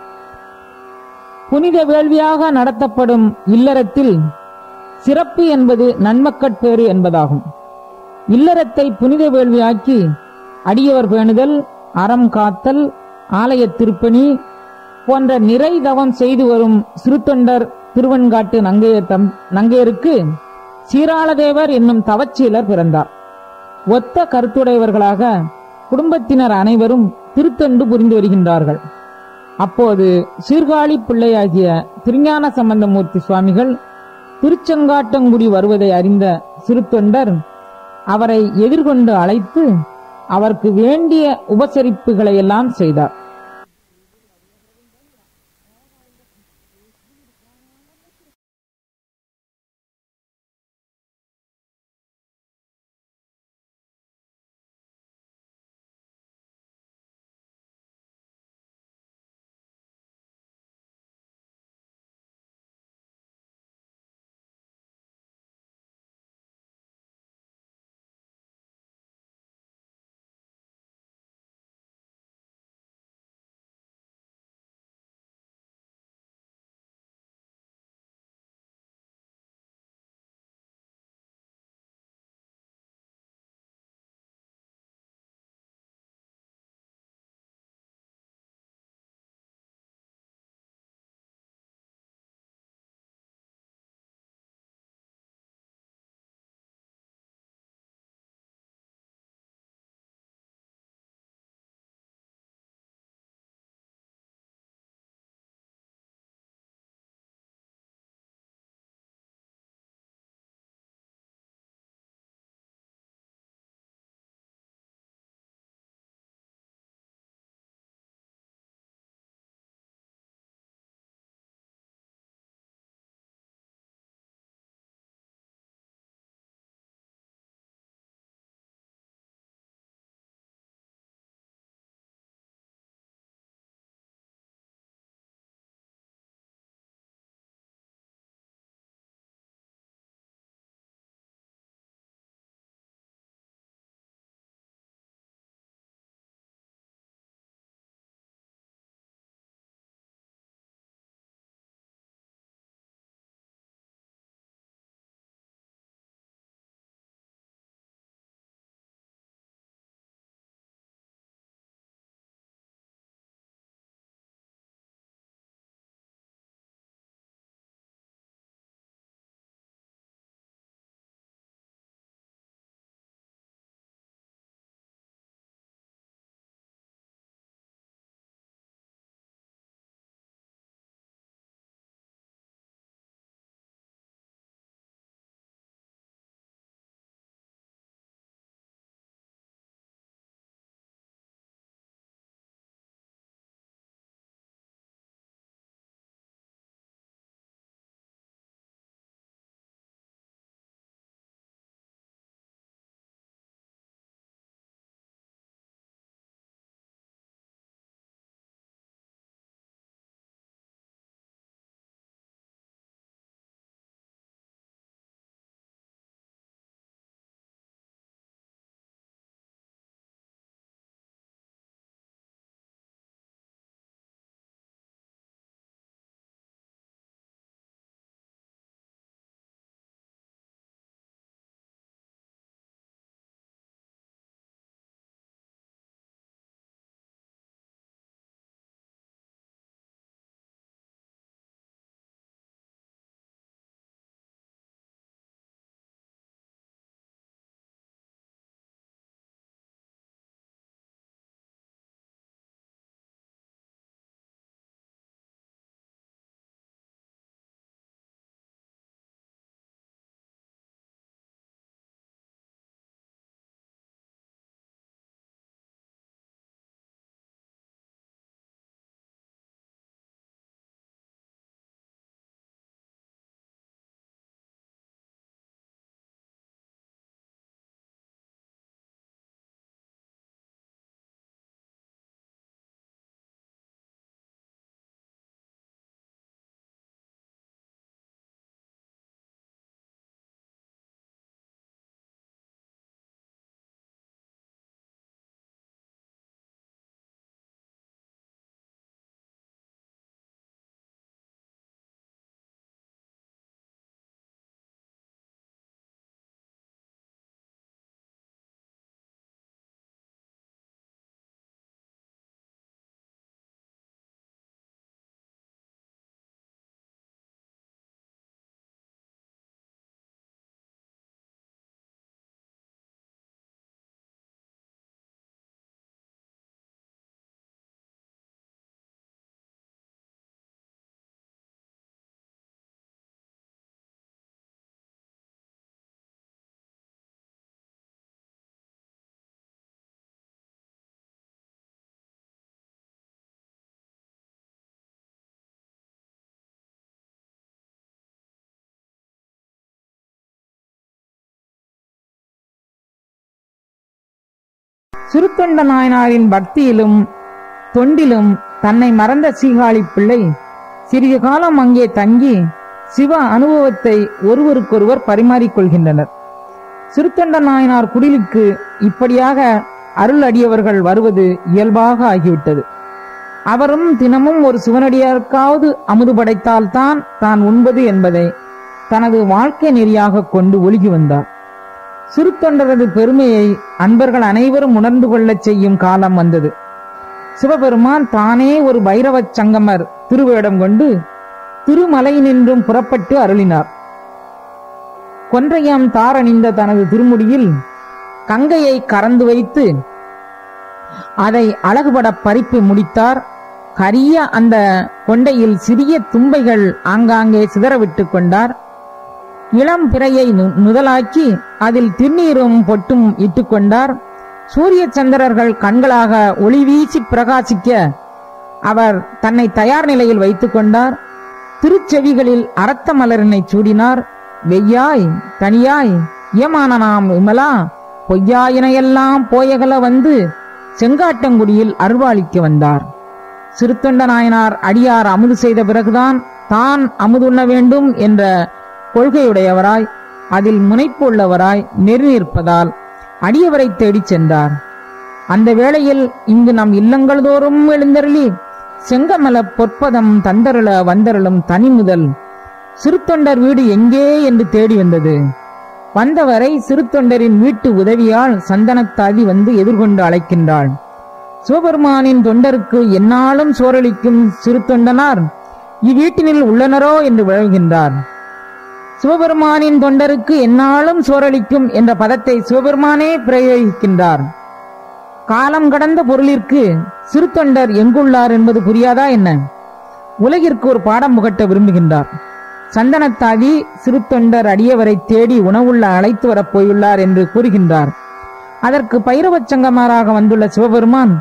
புனித வேள்வியாக நடத்தப்படும் இல்லறத்தில் சிறப்பு என்பது நன்மக்கட்பேறு என்பதாகும் இல்லறத்தை புனித வேள்வியாக்கி அடியவர் பேணுதல் அறம் காத்தல் ஆலய திருப்பணி போன்ற நிறை தவம் செய்து வரும் சிறுத்தொண்டர் திருவன்காட்டு நங்கையர் தம் நங்கையருக்கு சீராளதேவர் என்னும் தவச்சீலர் பிறந்தார் ஒத்த கருத்துடையவர்களாக குடும்பத்தினர் அனைவரும் திருத்தொண்டு புரிந்து வருகின்றார்கள் அப்போது சீர்காழி பிள்ளையாகிய திருஞான சம்பந்தமூர்த்தி சுவாமிகள் திருச்செங்காட்டங்குடி வருவதை அறிந்த சிறுத்தொண்டர் அவரை எதிர்கொண்டு அழைத்து அவருக்கு வேண்டிய உபசரிப்புகளை எல்லாம் செய்தார் சிறுத்தொண்ட நாயனாரின் பக்தியிலும் தொண்டிலும் தன்னை மறந்த சீகாழி பிள்ளை சிறிது காலம் அங்கே தங்கி சிவ அனுபவத்தை ஒருவருக்கொருவர் பரிமாறிக்கொள்கின்றனர் சிறுத்தொண்ட நாயனார் குடிலுக்கு இப்படியாக அருள் அடியவர்கள் வருவது இயல்பாக ஆகிவிட்டது அவரும் தினமும் ஒரு சிவனடியாருக்காவது அமுது படைத்தால்தான் தான் உண்பது என்பதை தனது வாழ்க்கை நெறியாக கொண்டு ஒழுகி வந்தார் சிறுத்தொண்டரது பெருமையை அன்பர்கள் அனைவரும் உணர்ந்து கொள்ளச் செய்யும் காலம் வந்தது சிவபெருமான் தானே ஒரு பைரவச் சங்கமர் திருவேடம் கொண்டு திருமலை நின்றும் புறப்பட்டு அருளினார் கொன்றையம் தாரணிந்த தனது திருமுடியில் கங்கையை கறந்து வைத்து அதை அழகுபட பறிப்பு முடித்தார் கரிய அந்த கொண்டையில் சிறிய தும்பைகள் ஆங்காங்கே சிதறவிட்டு கொண்டார் இளம் பிறையை நு- நுதலாக்கி அதில் திருநீரும் பொட்டும் இட்டுக்கொண்டார் சூரிய சந்திரர்கள் கண்களாக ஒளி வீசி பிரகாசிக்க அவர் தன்னை தயார் நிலையில் வைத்துக் கொண்டார் திருச்செவிகளில் அரத்த மலரினை சூடினார் வெய்யாய் தனியாய் ஏமான நாம் விமலா பொய்யாயினையெல்லாம் போயகல வந்து செங்காட்டங்குடியில் அருள்வாளிக்க வந்தார் சிறுத்தொண்ட நாயனார் அடியார் அமுது செய்த பிறகுதான் தான் அமுதுண்ண வேண்டும் என்ற கொள்கையுடையவராய் அதில் முனைப்பு உள்ளவராய் நெறி நிற்பதால் அடியவரை தேடிச் சென்றார் அந்த வேளையில் இங்கு நம் இல்லங்கள் தோறும் எழுந்தருளி செங்கமல பொற்பதம் தந்தருள வந்தருளும் தனி முதல் சிறுத்தொண்டர் வீடு எங்கே என்று தேடி வந்தது வந்தவரை சிறுத்தொண்டரின் வீட்டு உதவியால் சந்தனத்தாதி வந்து எதிர்கொண்டு அழைக்கின்றாள் சிவபெருமானின் தொண்டருக்கு எந்நாளும் சோரளிக்கும் சிறுத்தொண்டனார் இவ்வீட்டினில் உள்ளனரோ என்று விளவுகின்றார் சிவபெருமானின் தொண்டருக்கு எந்நாளும் சோரளிக்கும் என்ற பதத்தை சிவபெருமானே பிரயோகிக்கின்றார் காலம் கடந்த பொருளிற்கு சிறுத்தொண்டர் எங்குள்ளார் என்பது புரியாதா என்ன உலகிற்கு ஒரு பாடம் புகட்ட விரும்புகின்றார் சந்தனத்தாதி சிறுத்தொண்டர் அடியவரை தேடி உணவுள்ள அழைத்து வரப் போயுள்ளார் என்று கூறுகின்றார் அதற்கு பைரவச் சங்கமாராக வந்துள்ள சிவபெருமான்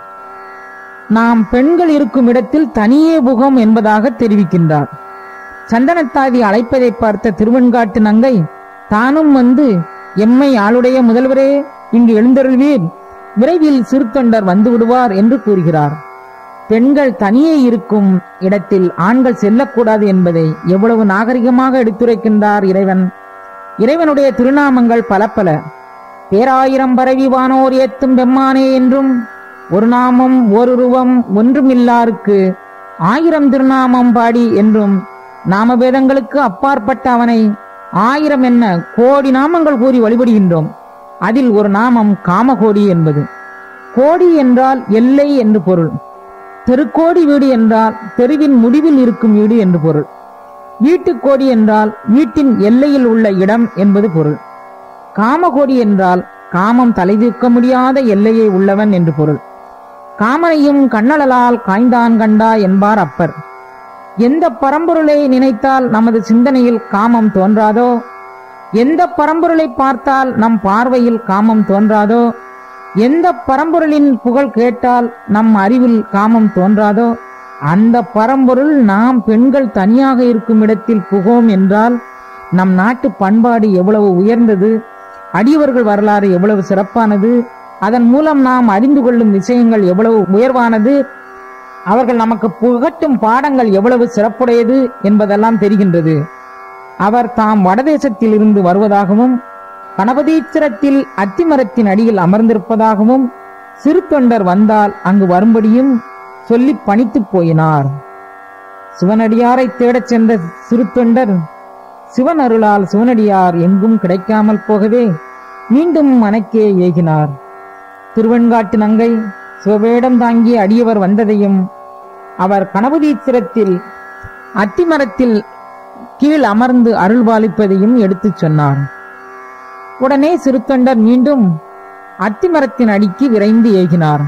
நாம் பெண்கள் இருக்கும் இடத்தில் தனியே புகம் என்பதாக தெரிவிக்கின்றார் சந்தனத்தாதி அழைப்பதை பார்த்த திருவெண்காட்டு நங்கை தானும் வந்து எம்மை ஆளுடைய முதல்வரே இங்கு எழுந்தருள்வீர் விரைவில் சிறுத்தொண்டர் வந்து விடுவார் என்று கூறுகிறார் பெண்கள் தனியே இருக்கும் இடத்தில் ஆண்கள் செல்லக்கூடாது என்பதை எவ்வளவு நாகரிகமாக எடுத்துரைக்கின்றார் இறைவன் இறைவனுடைய திருநாமங்கள் பல பல பேராயிரம் பரவி வானோர் ஏத்தும் பெம்மானே என்றும் ஒரு நாமம் ஓருருவம் ஒன்றுமில்லாருக்கு ஆயிரம் திருநாமம் பாடி என்றும் நாமபேதங்களுக்கு அப்பாற்பட்ட அவனை ஆயிரம் என்ன கோடி நாமங்கள் கூறி வழிபடுகின்றோம் அதில் ஒரு நாமம் காமகோடி என்பது கோடி என்றால் எல்லை என்று பொருள் தெருக்கோடி வீடு என்றால் தெருவின் முடிவில் இருக்கும் வீடு என்று பொருள் வீட்டுக்கோடி என்றால் வீட்டின் எல்லையில் உள்ள இடம் என்பது பொருள் காமகோடி என்றால் காமம் தலைதூக்க முடியாத எல்லையை உள்ளவன் என்று பொருள் காமனையும் கண்ணழலால் காய்ந்தான் கண்டா என்பார் அப்பர் எந்த பரம்பொருளை நினைத்தால் நமது சிந்தனையில் காமம் தோன்றாதோ எந்த பரம்பொருளை பார்த்தால் நம் பார்வையில் காமம் தோன்றாதோ எந்த பரம்பொருளின் புகழ் கேட்டால் நம் அறிவில் காமம் தோன்றாதோ அந்த பரம்பொருள் நாம் பெண்கள் தனியாக இருக்கும் இடத்தில் புகோம் என்றால் நம் நாட்டு பண்பாடு எவ்வளவு உயர்ந்தது அடியவர்கள் வரலாறு எவ்வளவு சிறப்பானது அதன் மூலம் நாம் அறிந்து கொள்ளும் விஷயங்கள் எவ்வளவு உயர்வானது அவர்கள் நமக்கு புகட்டும் பாடங்கள் எவ்வளவு சிறப்புடையது என்பதெல்லாம் தெரிகின்றது அவர் தாம் வடதேசத்தில் இருந்து வருவதாகவும் கணபதீச்சரத்தில் அத்திமரத்தின் அடியில் அமர்ந்திருப்பதாகவும் சிறு தொண்டர் வந்தால் அங்கு வரும்படியும் சொல்லி பணித்துப் போயினார் சிவனடியாரை தேடச் சென்ற சிறு தொண்டர் சிவன் அருளால் சிவனடியார் எங்கும் கிடைக்காமல் போகவே மீண்டும் மனக்கே ஏகினார் திருவெண்காட்டு நங்கை சிவவேடம் தாங்கிய அடியவர் வந்ததையும் அவர் கணபதீச்சரத்தில் அத்திமரத்தில் கீழ் அமர்ந்து அருள்பாலிப்பதையும் எடுத்துச் சொன்னார் உடனே சிறுத்தொண்டர் மீண்டும் அத்திமரத்தின் அடிக்கு விரைந்து ஏகினார்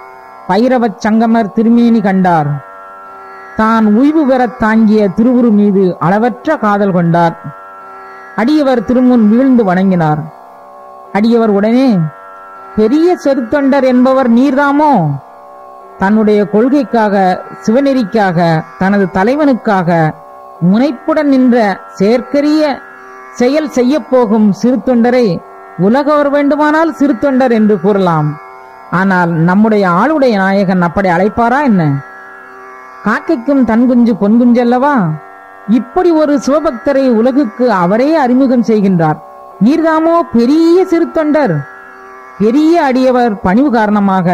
பைரவச் சங்கமர் திருமேனி கண்டார் தான் உய்வு பெறத் தாங்கிய திருவுரு மீது அளவற்ற காதல் கொண்டார் அடியவர் திருமுன் வீழ்ந்து வணங்கினார் அடியவர் உடனே பெரிய செருத்தொண்டர் என்பவர் நீர்தாமோ தன்னுடைய கொள்கைக்காக சிவநெறிக்காக தனது தலைவனுக்காக முனைப்புடன் நின்ற செயற்கரிய செயல் செய்யப் போகும் சிறு தொண்டரை உலகவர் வேண்டுமானால் சிறு தொண்டர் என்று கூறலாம் ஆனால் நம்முடைய ஆளுடைய நாயகன் அப்படி அழைப்பாரா என்ன காக்கைக்கும் தன் குஞ்சு பொன் குஞ்சு அல்லவா இப்படி ஒரு சிவபக்தரை உலகுக்கு அவரே அறிமுகம் செய்கின்றார் நீர்தாமோ பெரிய சிறுத்தொண்டர் பெரிய அடியவர் பணிவு காரணமாக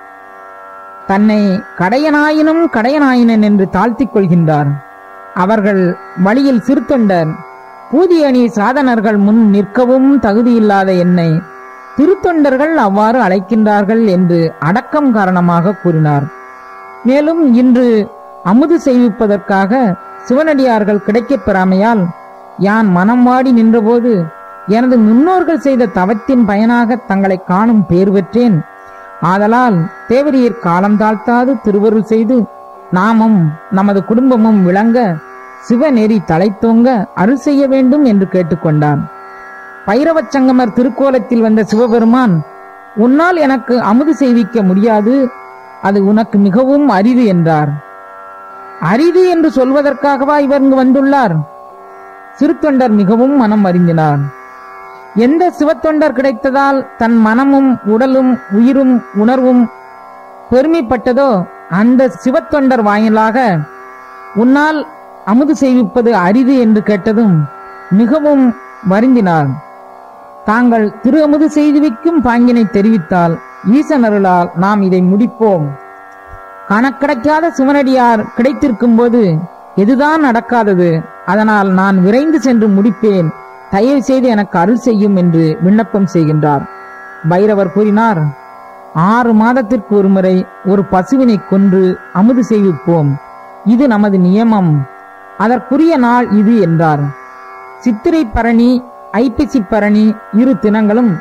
தன்னை கடையனாயினும் கடையனாயினன் என்று தாழ்த்திக் கொள்கின்றார் அவர்கள் வழியில் சிறுத்தொண்டர் பூதியணி சாதனர்கள் முன் நிற்கவும் தகுதியில்லாத என்னை திருத்தொண்டர்கள் அவ்வாறு அழைக்கின்றார்கள் என்று அடக்கம் காரணமாக கூறினார் மேலும் இன்று அமுது செய்விப்பதற்காக சிவனடியார்கள் கிடைக்கப் பெறாமையால் யான் மனம் வாடி நின்றபோது எனது முன்னோர்கள் செய்த தவத்தின் பயனாக தங்களை காணும் பேர் பெற்றேன் ஆதலால் தேவரீர் காலம் தாழ்த்தாது திருவருள் செய்து நாமும் நமது குடும்பமும் விளங்க சிவநெறி தலைத்தோங்க அருள் செய்ய வேண்டும் என்று கேட்டுக்கொண்டான் பைரவச் சங்கமர் திருக்கோலத்தில் வந்த சிவபெருமான் உன்னால் எனக்கு அமுது செய்விக்க முடியாது அது உனக்கு மிகவும் அரிது என்றார் அரிது என்று சொல்வதற்காகவா இவர் இங்கு வந்துள்ளார் சிறுத்தொண்டர் மிகவும் மனம் அறிந்தினார் எந்த சிவத்தொண்டர் கிடைத்ததால் தன் மனமும் உடலும் உயிரும் உணர்வும் பெருமைப்பட்டதோ அந்த சிவத்தொண்டர் வாயிலாக உன்னால் அமுது செய்விப்பது அரிது என்று கேட்டதும் மிகவும் வருந்தினார் தாங்கள் திரு அமுது செய்துவிக்கும் பாங்கினை தெரிவித்தால் ஈசனருளால் நாம் இதை முடிப்போம் கணக்கடைக்காத சிவனடியார் கிடைத்திருக்கும் போது எதுதான் நடக்காதது அதனால் நான் விரைந்து சென்று முடிப்பேன் தயவு செய்து எனக்கு அருள் செய்யும் என்று விண்ணப்பம் செய்கின்றார் பைரவர் கூறினார் ஆறு மாதத்திற்கு ஒருமுறை ஒரு பசுவினை கொன்று அமுது செய்விப்போம் இது நமது நியமம் அதற்குரிய நாள் இது என்றார் சித்திரை பரணி ஐப்பசி பரணி இரு தினங்களும்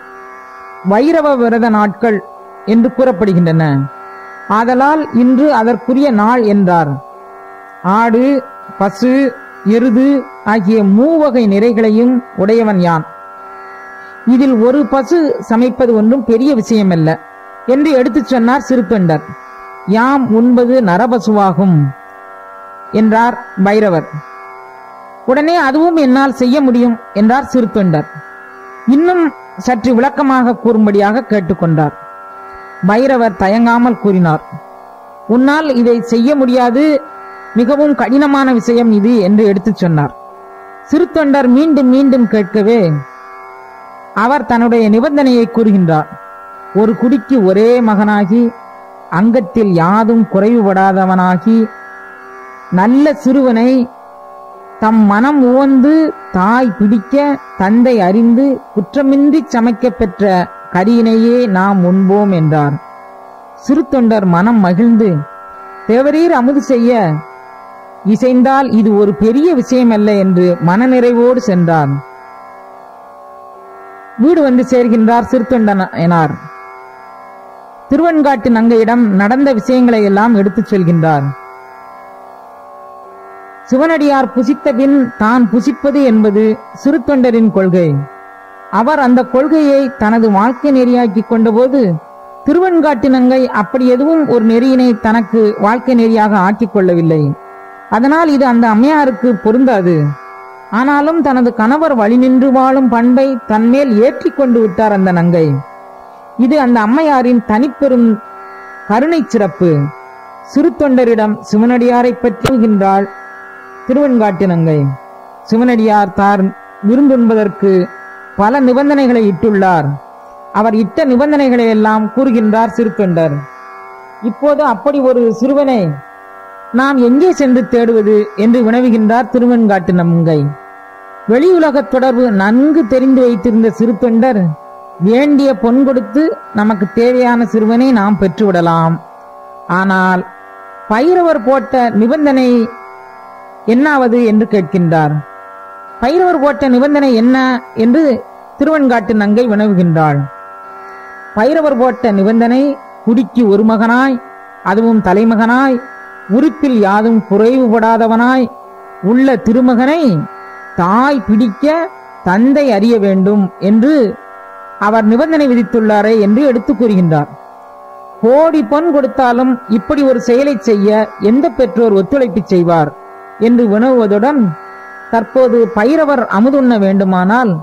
வைரவ விரத நாட்கள் என்று கூறப்படுகின்றன ஆதலால் இன்று அதற்குரிய நாள் என்றார் ஆடு பசு எருது ஆகிய மூவகை நிறைகளையும் உடையவன் யான் இதில் ஒரு பசு சமைப்பது ஒன்றும் பெரிய விஷயமல்ல என்று எடுத்துச் சொன்னார் சிறுத்தொண்டர் யாம் உண்பது நரபசுவாகும் என்றார் பைரவர் உடனே அதுவும் என்னால் செய்ய முடியும் என்றார் சிறுத்தொண்டர் இன்னும் சற்று விளக்கமாக கூறும்படியாக கேட்டுக்கொண்டார் பைரவர் தயங்காமல் கூறினார் உன்னால் இதை செய்ய முடியாது மிகவும் கடினமான விஷயம் இது என்று எடுத்துச் சொன்னார் சிறுத்தொண்டர் மீண்டும் மீண்டும் கேட்கவே அவர் தன்னுடைய நிபந்தனையை கூறுகின்றார் ஒரு குடிக்கு ஒரே மகனாகி அங்கத்தில் யாதும் குறைவுபடாதவனாகி நல்ல சிறுவனை தம் மனம் உவந்து தாய் பிடிக்க தந்தை அறிந்து குற்றமின்றி சமைக்கப் பெற்ற கரியினையே நாம் உண்போம் என்றார் சிறுத்தொண்டர் மனம் மகிழ்ந்து தேவரீர் அமுது செய்ய இசைந்தால் இது ஒரு பெரிய விஷயமல்ல என்று மனநிறைவோடு சென்றார் வீடு வந்து சேர்கின்றார் சிறுத்தொண்டனார் திருவன்காட்டு நங்கையிடம் நடந்த விஷயங்களை எல்லாம் எடுத்துச் சொல்கின்றார் சிவனடியார் புசித்த பின் தான் புசிப்பது என்பது சிறுத்தொண்டரின் கொள்கை அவர் அந்த கொள்கையை தனது வாழ்க்கை நெறியாக்கிக் கொண்டபோது திருவன்காட்டு நங்கை அப்படி எதுவும் ஒரு நெறியினை தனக்கு வாழ்க்கை நெறியாக ஆக்கிக் கொள்ளவில்லை அதனால் இது அந்த அம்மையாருக்கு பொருந்தாது ஆனாலும் தனது கணவர் வழி நின்று வாழும் பண்பை தன்மேல் ஏற்றிக் கொண்டு விட்டார் அந்த நங்கை இது அந்த அம்மையாரின் தனிப்பெரும் கருணை சிறப்பு சிறு தொண்டரிடம் சிவனடியாரை பற்றுகின்றாள் திருவன்காட்டு நங்கை சிவனடியார் தார் விருந்துண்பதற்கு பல நிபந்தனைகளை இட்டுள்ளார் அவர் இட்ட நிபந்தனைகளை எல்லாம் கூறுகின்றார் சிறுத்தொண்டர் இப்போது அப்படி ஒரு சிறுவனை நாம் எங்கே சென்று தேடுவது என்று வினவுகின்றார் திருவன்காட்டு நங்கை வெளியுலகத் தொடர்பு நன்கு தெரிந்து வைத்திருந்த சிறுத்தொண்டர் வேண்டிய பொன் கொடுத்து நமக்கு தேவையான சிறுவனை நாம் பெற்றுவிடலாம் ஆனால் பைரவர் போட்ட நிபந்தனை என்னாவது என்று கேட்கின்றார் பைரவர் போட்ட நிபந்தனை என்ன என்று திருவன்காட்டு நங்கை வினவுகின்றாள் பைரவர் போட்ட நிபந்தனை குடிக்கு ஒரு மகனாய் அதுவும் தலைமகனாய் உறுப்பில் யாதும் குறைவுபடாதவனாய் உள்ள திருமகனை தாய் பிடிக்க தந்தை அறிய வேண்டும் என்று அவர் நிபந்தனை விதித்துள்ளாரே என்று எடுத்துக் கூறுகின்றார் கோடி பொன் கொடுத்தாலும் இப்படி ஒரு செயலை செய்ய எந்த பெற்றோர் ஒத்துழைப்பு செய்வார் என்று வினவுவதுடன் தற்போது பைரவர் அமுதுண்ண வேண்டுமானால்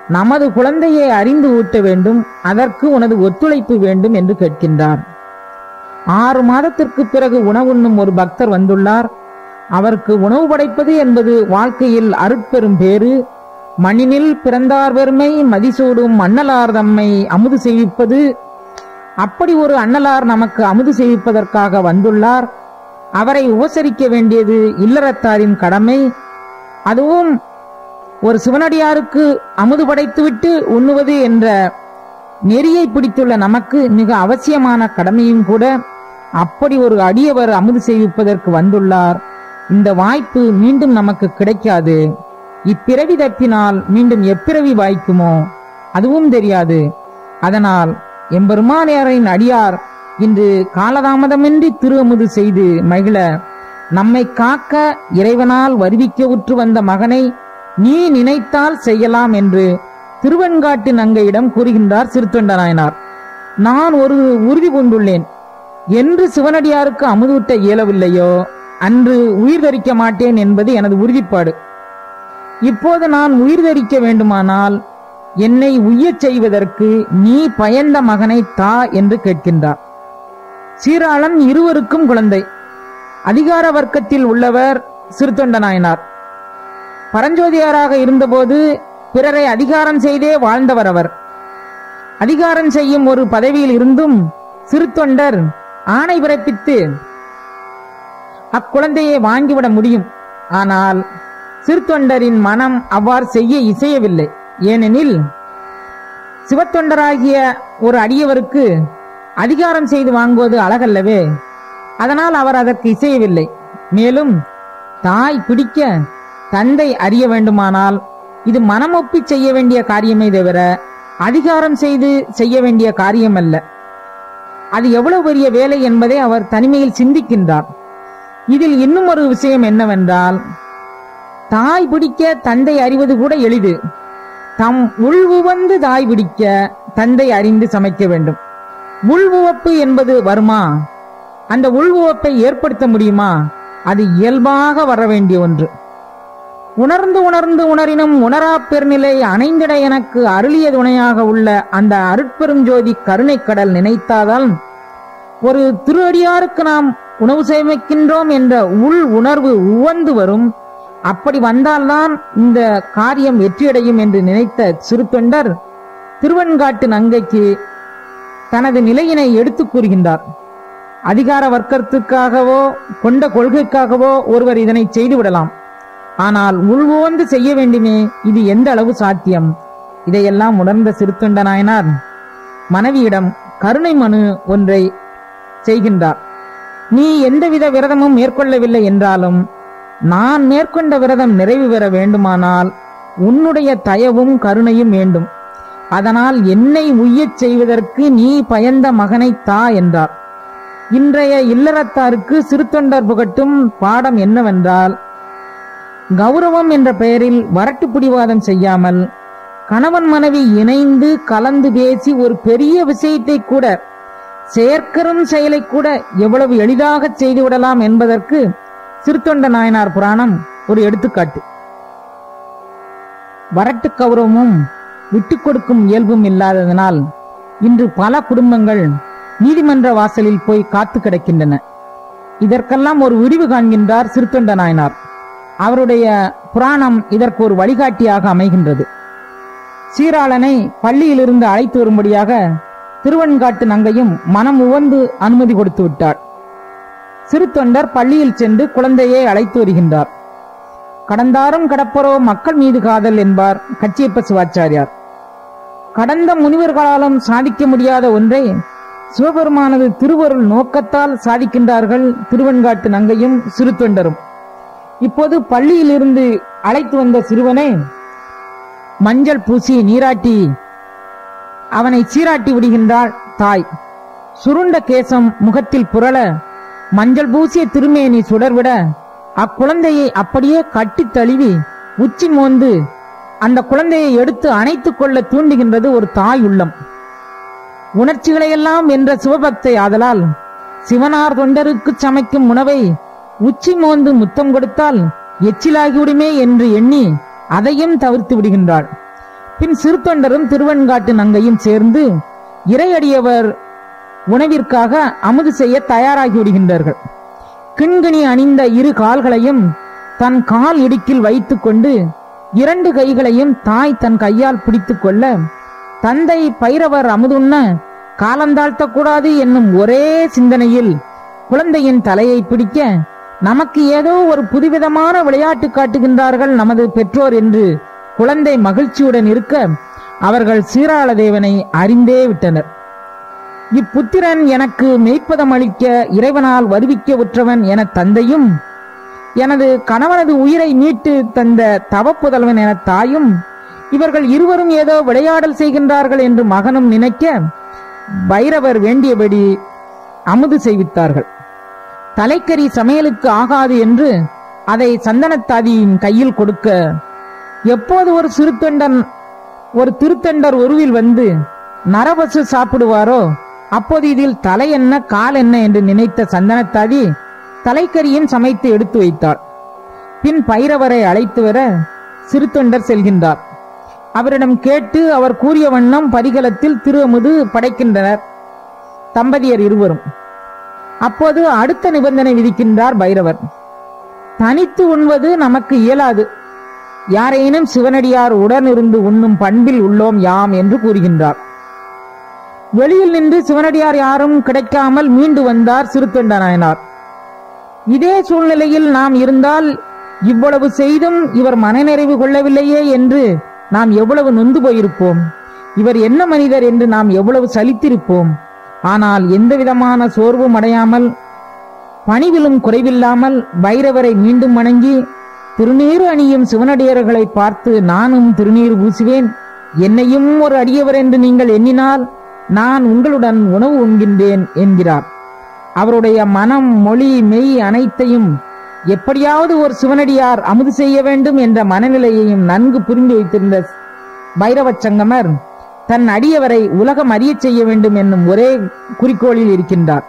நமது குழந்தையை அறிந்து ஊட்ட வேண்டும் அதற்கு உனது ஒத்துழைப்பு வேண்டும் என்று கேட்கின்றார் ஆறு மாதத்திற்கு பிறகு உணவுண்ணும் ஒரு பக்தர் வந்துள்ளார் அவருக்கு உணவு படைப்பது என்பது வாழ்க்கையில் அருட்பெரும் பேறு மண்ணினில் பிறந்தார் பெருமை மதிசூடும் அண்ணலார் தம்மை அமுது செய்விப்பது அப்படி ஒரு அண்ணலார் நமக்கு அமுது செய்விப்பதற்காக வந்துள்ளார் அவரை உபசரிக்க வேண்டியது இல்லறத்தாரின் கடமை அதுவும் ஒரு சிவனடியாருக்கு அமுது படைத்துவிட்டு உண்ணுவது என்ற நெறியை பிடித்துள்ள நமக்கு மிக அவசியமான கடமையும் கூட அப்படி ஒரு அடியவர் அமுது செய்விப்பதற்கு வந்துள்ளார் இந்த வாய்ப்பு மீண்டும் நமக்கு கிடைக்காது இப்பிறவி தப்பினால் மீண்டும் எப்பிறவி வாய்க்குமோ அதுவும் தெரியாது அதனால் எம்பெருமானியாரின் அடியார் இன்று காலதாமதமின்றி திருஅமுது செய்து மகிழ நம்மை காக்க இறைவனால் வருவிக்க உற்று வந்த மகனை நீ நினைத்தால் செய்யலாம் என்று திருவெண்காட்டு நங்கையிடம் கூறுகின்றார் சிறுத்தொண்ட நாயனார் நான் ஒரு உறுதி கொண்டுள்ளேன் என்று சிவனடியாருக்கு அமுதூட்ட இயலவில்லையோ அன்று உயிர் தரிக்க மாட்டேன் என்பது எனது உறுதிப்பாடு இப்போது நான் உயிர் தரிக்க வேண்டுமானால் என்னை உய்யச் செய்வதற்கு நீ பயந்த மகனை தா என்று கேட்கின்றார் சீராளன் இருவருக்கும் குழந்தை அதிகார வர்க்கத்தில் உள்ளவர் சிறுத்தொண்ட நாயனார் பரஞ்சோதியாராக இருந்தபோது பிறரை அதிகாரம் செய்தே வாழ்ந்தவர் அவர் அதிகாரம் செய்யும் ஒரு பதவியில் இருந்தும் சிறுத்தொண்டர் ஆணை பிறப்பித்து அக்குழந்தையை வாங்கிவிட முடியும் ஆனால் சிறுத்தொண்டரின் மனம் அவ்வாறு செய்ய இசையவில்லை ஏனெனில் சிவத்தொண்டராகிய ஒரு அடியவருக்கு அதிகாரம் செய்து வாங்குவது அழகல்லவே அதனால் அவர் அதற்கு இசையவில்லை மேலும் தாய் பிடிக்க தந்தை அறிய வேண்டுமானால் இது மனமொப்பி செய்ய வேண்டிய காரியமே தவிர அதிகாரம் செய்து செய்ய வேண்டிய காரியமல்ல அது எவ்வளவு பெரிய வேலை என்பதை அவர் தனிமையில் சிந்திக்கின்றார் இதில் இன்னும் ஒரு விஷயம் என்னவென்றால் தாய் பிடிக்க தந்தை அறிவது கூட எளிது தம் உள்வுவந்து தாய் பிடிக்க தந்தை அறிந்து சமைக்க வேண்டும் உள்வுவப்பு என்பது வருமா அந்த உள்வுவப்பை ஏற்படுத்த முடியுமா அது இயல்பாக வர வேண்டிய ஒன்று உணர்ந்து உணர்ந்து உணரினும் உணரா பெருநிலை அணைந்திட எனக்கு அருளிய துணையாக உள்ள அந்த அருட்பெரும் ஜோதி கருணைக் கடல் நினைத்தாதால் ஒரு திருஅடியாருக்கு நாம் உணவு சமைக்கின்றோம் என்ற உள் உணர்வு உவந்து வரும் அப்படி வந்தால்தான் இந்த காரியம் வெற்றியடையும் என்று நினைத்த சிறுத்தொண்டர் திருவெண்காட்டு நங்கைக்கு தனது நிலையினை எடுத்துக் கூறுகின்றார் அதிகார வர்க்கத்துக்காகவோ கொண்ட கொள்கைக்காகவோ ஒருவர் இதனை செய்துவிடலாம் ஆனால் உள்வோந்து செய்ய வேண்டுமே இது எந்த அளவு சாத்தியம் இதையெல்லாம் உணர்ந்த சிறுத்தொண்ட நாயனார் மனைவியிடம் கருணை மனு ஒன்றை செய்கின்றார் நீ எந்தவித விரதமும் மேற்கொள்ளவில்லை என்றாலும் நான் மேற்கொண்ட விரதம் நிறைவு பெற வேண்டுமானால் உன்னுடைய தயவும் கருணையும் வேண்டும் அதனால் என்னை உய்யச் செய்வதற்கு நீ பயந்த மகனை தா என்றார் இன்றைய இல்லறத்தாருக்கு சிறுத்தொண்டர் புகட்டும் பாடம் என்னவென்றால் கௌரவம் என்ற பெயரில் வரட்டு பிடிவாதம் செய்யாமல் கணவன் மனைவி இணைந்து கலந்து பேசி ஒரு பெரிய விஷயத்தை கூட செயற்கரும் செயலை கூட எவ்வளவு எளிதாக செய்துவிடலாம் என்பதற்கு சிறுத்தொண்ட நாயனார் புராணம் ஒரு எடுத்துக்காட்டு வரட்டு கௌரவமும் விட்டுக் கொடுக்கும் இயல்பும் இல்லாததனால் இன்று பல குடும்பங்கள் நீதிமன்ற வாசலில் போய் காத்து கிடக்கின்றன இதற்கெல்லாம் ஒரு விரிவு காண்கின்றார் சிறுத்தொண்ட நாயனார் அவருடைய புராணம் இதற்கு ஒரு வழிகாட்டியாக அமைகின்றது சீராளனை பள்ளியிலிருந்து அழைத்து வரும்படியாக திருவெண்காட்டு நங்கையும் மனம் உவந்து அனுமதி கொடுத்து விட்டார் சிறுத்தொண்டர் பள்ளியில் சென்று குழந்தையை அழைத்து வருகின்றார் கடந்தாரும் கடப்பரோ மக்கள் மீது காதல் என்பார் கச்சியப்ப சிவாச்சாரியார் கடந்த முனிவர்களாலும் சாதிக்க முடியாத ஒன்றை சிவபெருமானது திருவருள் நோக்கத்தால் சாதிக்கின்றார்கள் திருவெண்காட்டு நங்கையும் சிறுத்தொண்டரும் இப்போது பள்ளியிலிருந்து அழைத்து வந்த சிறுவனை மஞ்சள் பூசி நீராட்டி அவனை சீராட்டி விடுகின்றாள் தாய் சுருண்ட கேசம் முகத்தில் புரள மஞ்சள் பூசிய திருமேனி சுடர்விட அக்குழந்தையை அப்படியே கட்டித் தழுவி உச்சி மோந்து அந்த குழந்தையை எடுத்து அணைத்துக் கொள்ள தூண்டுகின்றது ஒரு தாய் உள்ளம் உணர்ச்சிகளையெல்லாம் வென்ற சிவபக்தை ஆதலால் சிவனார் தொண்டருக்கு சமைக்கும் உணவை உச்சி மோந்து முத்தம் கொடுத்தால் எச்சிலாகிவிடுமே என்று எண்ணி அதையும் தவிர்த்து விடுகின்றாள் பின் சிறுத்தொண்டரும் திருவெண்காட்டு நங்கையும் சேர்ந்து இறையடியவர் உணவிற்காக அமுது செய்ய தயாராகி விடுகின்றார்கள் கிண்கிணி அணிந்த இரு கால்களையும் தன் கால் இடுக்கில் வைத்துக்கொண்டு இரண்டு கைகளையும் தாய் தன் கையால் பிடித்துக் கொள்ள தந்தை பைரவர் அமுதுண்ண காலந்தாழ்த்தக்கூடாது என்னும் ஒரே சிந்தனையில் குழந்தையின் தலையை பிடிக்க நமக்கு ஏதோ ஒரு புதுவிதமான விளையாட்டு காட்டுகின்றார்கள் நமது பெற்றோர் என்று குழந்தை மகிழ்ச்சியுடன் இருக்க அவர்கள் சீராள தேவனை அறிந்தே விட்டனர் இப்புத்திரன் எனக்கு மெய்ப்பதம் அளிக்க இறைவனால் வருவிக்க உற்றவன் என தந்தையும் எனது கணவனது உயிரை மீட்டு தந்த தவப்புதல்வன் என தாயும் இவர்கள் இருவரும் ஏதோ விளையாடல் செய்கின்றார்கள் என்று மகனும் நினைக்க பைரவர் வேண்டியபடி அமுது செய்வித்தார்கள் தலைக்கறி சமையலுக்கு ஆகாது என்று அதை சந்தனத்தாதியின் கையில் கொடுக்க எப்போது ஒரு சிறுத்தொண்டன் ஒரு திருத்தண்டர் உருவில் வந்து நரபசு சாப்பிடுவாரோ அப்போது இதில் தலை என்ன கால் என்ன என்று நினைத்த சந்தனத்தாதி தலைக்கறியும் சமைத்து எடுத்து வைத்தார் பின் பைரவரை அழைத்து வர சிறுத்தொண்டர் செல்கின்றார் அவரிடம் கேட்டு அவர் கூறிய வண்ணம் பரிகலத்தில் திருஅமுது படைக்கின்றனர் தம்பதியர் இருவரும் அப்போது அடுத்த நிபந்தனை விதிக்கின்றார் பைரவர் தனித்து உண்வது நமக்கு இயலாது யாரேனும் சிவனடியார் உடனிருந்து உண்ணும் பண்பில் உள்ளோம் யாம் என்று கூறுகின்றார் வெளியில் நின்று சிவனடியார் யாரும் கிடைக்காமல் மீண்டு வந்தார் சிறுத்தொண்ட நாயனார் இதே சூழ்நிலையில் நாம் இருந்தால் இவ்வளவு செய்தும் இவர் மனநிறைவு கொள்ளவில்லையே என்று நாம் எவ்வளவு நொந்து போயிருப்போம் இவர் என்ன மனிதர் என்று நாம் எவ்வளவு சலித்திருப்போம் ஆனால் எந்த விதமான சோர்வும் அடையாமல் பணிவிலும் குறைவில்லாமல் பைரவரை மீண்டும் வணங்கி திருநீறு அணியும் சிவனடியர்களை பார்த்து நானும் திருநீர் பூசுவேன் என்னையும் ஒரு அடியவர் என்று நீங்கள் எண்ணினால் நான் உங்களுடன் உணவு உண்கின்றேன் என்கிறார் அவருடைய மனம் மொழி மெய் அனைத்தையும் எப்படியாவது ஒரு சிவனடியார் அமுது செய்ய வேண்டும் என்ற மனநிலையையும் நன்கு புரிந்து வைத்திருந்த பைரவச் சங்கமர் தன் அடியவரை உலகம் அறியச் செய்ய வேண்டும் என்னும் ஒரே குறிக்கோளில் இருக்கின்றார்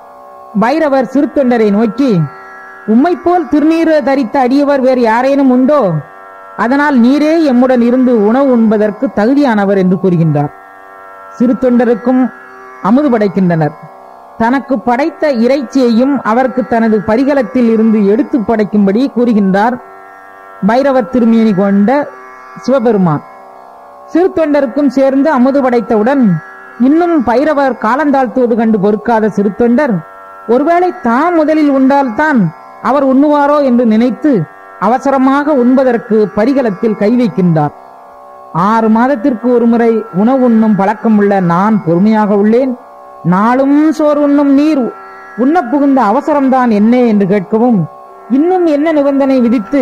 பைரவர் சிறுத்தொண்டரை நோக்கி உம்மை போல் திருநீறு தரித்த அடியவர் வேறு யாரேனும் உண்டோ அதனால் நீரே எம்முடன் இருந்து உணவு உண்பதற்கு தகுதியானவர் என்று கூறுகின்றார் சிறு தொண்டருக்கும் அமுது படைக்கின்றனர் தனக்கு படைத்த இறைச்சியையும் அவருக்கு தனது பரிகலத்தில் இருந்து எடுத்து படைக்கும்படி கூறுகின்றார் பைரவர் திருமேனி கொண்ட சிவபெருமான் சிறு தொண்டருக்கும் சேர்ந்து அமுது படைத்தவுடன் இன்னும் பைரவர் காலந்தாழ்த்துவது கண்டு பொறுக்காத சிறு தொண்டர் ஒருவேளை தாம் முதலில் உண்டால்தான் அவர் உண்ணுவாரோ என்று நினைத்து அவசரமாக உண்பதற்கு பரிகலத்தில் கை வைக்கின்றார் ஆறு மாதத்திற்கு ஒருமுறை உணவு உண்ணும் பழக்கமுள்ள நான் பொறுமையாக உள்ளேன் நாளும் சோறு உண்ணும் நீர் உண்ண புகுந்த அவசரம்தான் என்ன என்று கேட்கவும் இன்னும் என்ன நிபந்தனை விதித்து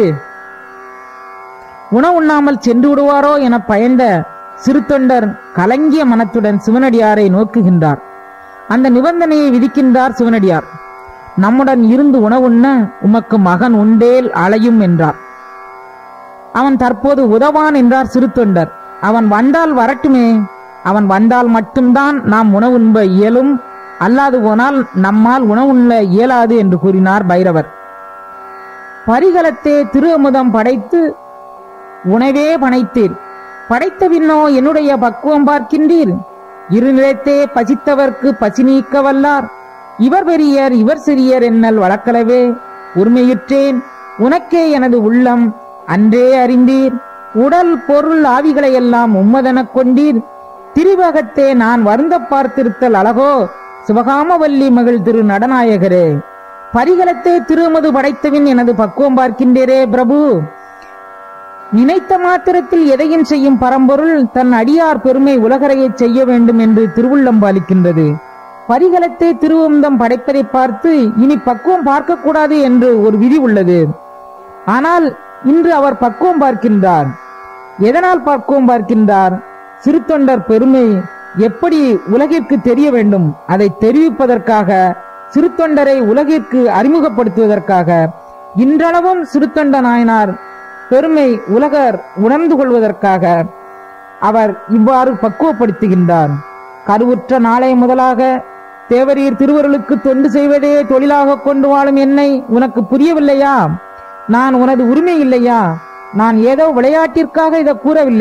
உணவுண்ணாமல் சென்று விடுவாரோ என பயந்த சிறுத்தொண்டர் கலங்கிய மனத்துடன் சிவனடியாரை நோக்குகின்றார் அந்த நிபந்தனையை விதிக்கின்றார் சிவனடியார் நம்முடன் இருந்து உணவுண்ண உமக்கு மகன் உண்டேல் அலையும் என்றார் அவன் தற்போது உதவான் என்றார் சிறுத்தொண்டர் அவன் வந்தால் வரட்டுமே அவன் வந்தால் மட்டும்தான் நாம் உணவுண்ப இயலும் அல்லாது போனால் நம்மால் உணவுண்ண இயலாது என்று கூறினார் பைரவர் பரிகலத்தே திரு அமுதம் படைத்து உணவே படைத்தீர் படைத்த பின்னோ என்னுடைய பக்குவம் பார்க்கின்றீர் இருநிலத்தே பசித்தவர்க்கு பசி நீக்க வல்லார் இவர் பெரியர் இவர் சிறியர் என்னல் வளர்க்கலவே உரிமையுற்றேன் உனக்கே எனது உள்ளம் அன்றே அறிந்தீர் உடல் பொருள் ஆவிகளையெல்லாம் உம்மதெனக் கொண்டீர் திரிவகத்தே நான் வருந்த பார்த்திருத்தல் அழகோ சிவகாமவல்லி மகள் திரு நடநாயகரே பரிகலத்தே திருமது படைத்தவின் எனது பக்குவம் பார்க்கின்றேரே பிரபு நினைத்த மாத்திரத்தில் எதையும் செய்யும் பரம்பொருள் தன் அடியார் பெருமை உலகரையச் செய்ய வேண்டும் என்று திருவுள்ளம் பாலிக்கின்றது பரிகலத்தை திருவந்தம் படைப்பதை பார்த்து இனி பக்குவம் பார்க்கக்கூடாது என்று ஒரு விதி உள்ளது ஆனால் இன்று அவர் பக்குவம் பார்க்கின்றார் எதனால் பக்குவம் பார்க்கின்றார் சிறுத்தொண்டர் பெருமை எப்படி உலகிற்கு தெரிய வேண்டும் அதை தெரிவிப்பதற்காக சிறுத்தொண்டரை உலகிற்கு அறிமுகப்படுத்துவதற்காக இன்றளவும் சிறுத்தொண்ட நாயனார் பெருமை உலகர் உணர்ந்து கொள்வதற்காக அவர் இவ்வாறு பக்குவப்படுத்துகின்றார் கருவுற்ற நாளை முதலாக தேவரீர் திருவருளுக்கு தொண்டு செய்வதே தொழிலாக கொண்டு வாழும் என்னை உனக்கு புரியவில்லையா நான் உனது உரிமை இல்லையா நான் ஏதோ விளையாட்டிற்காக இதை கூறவில்லை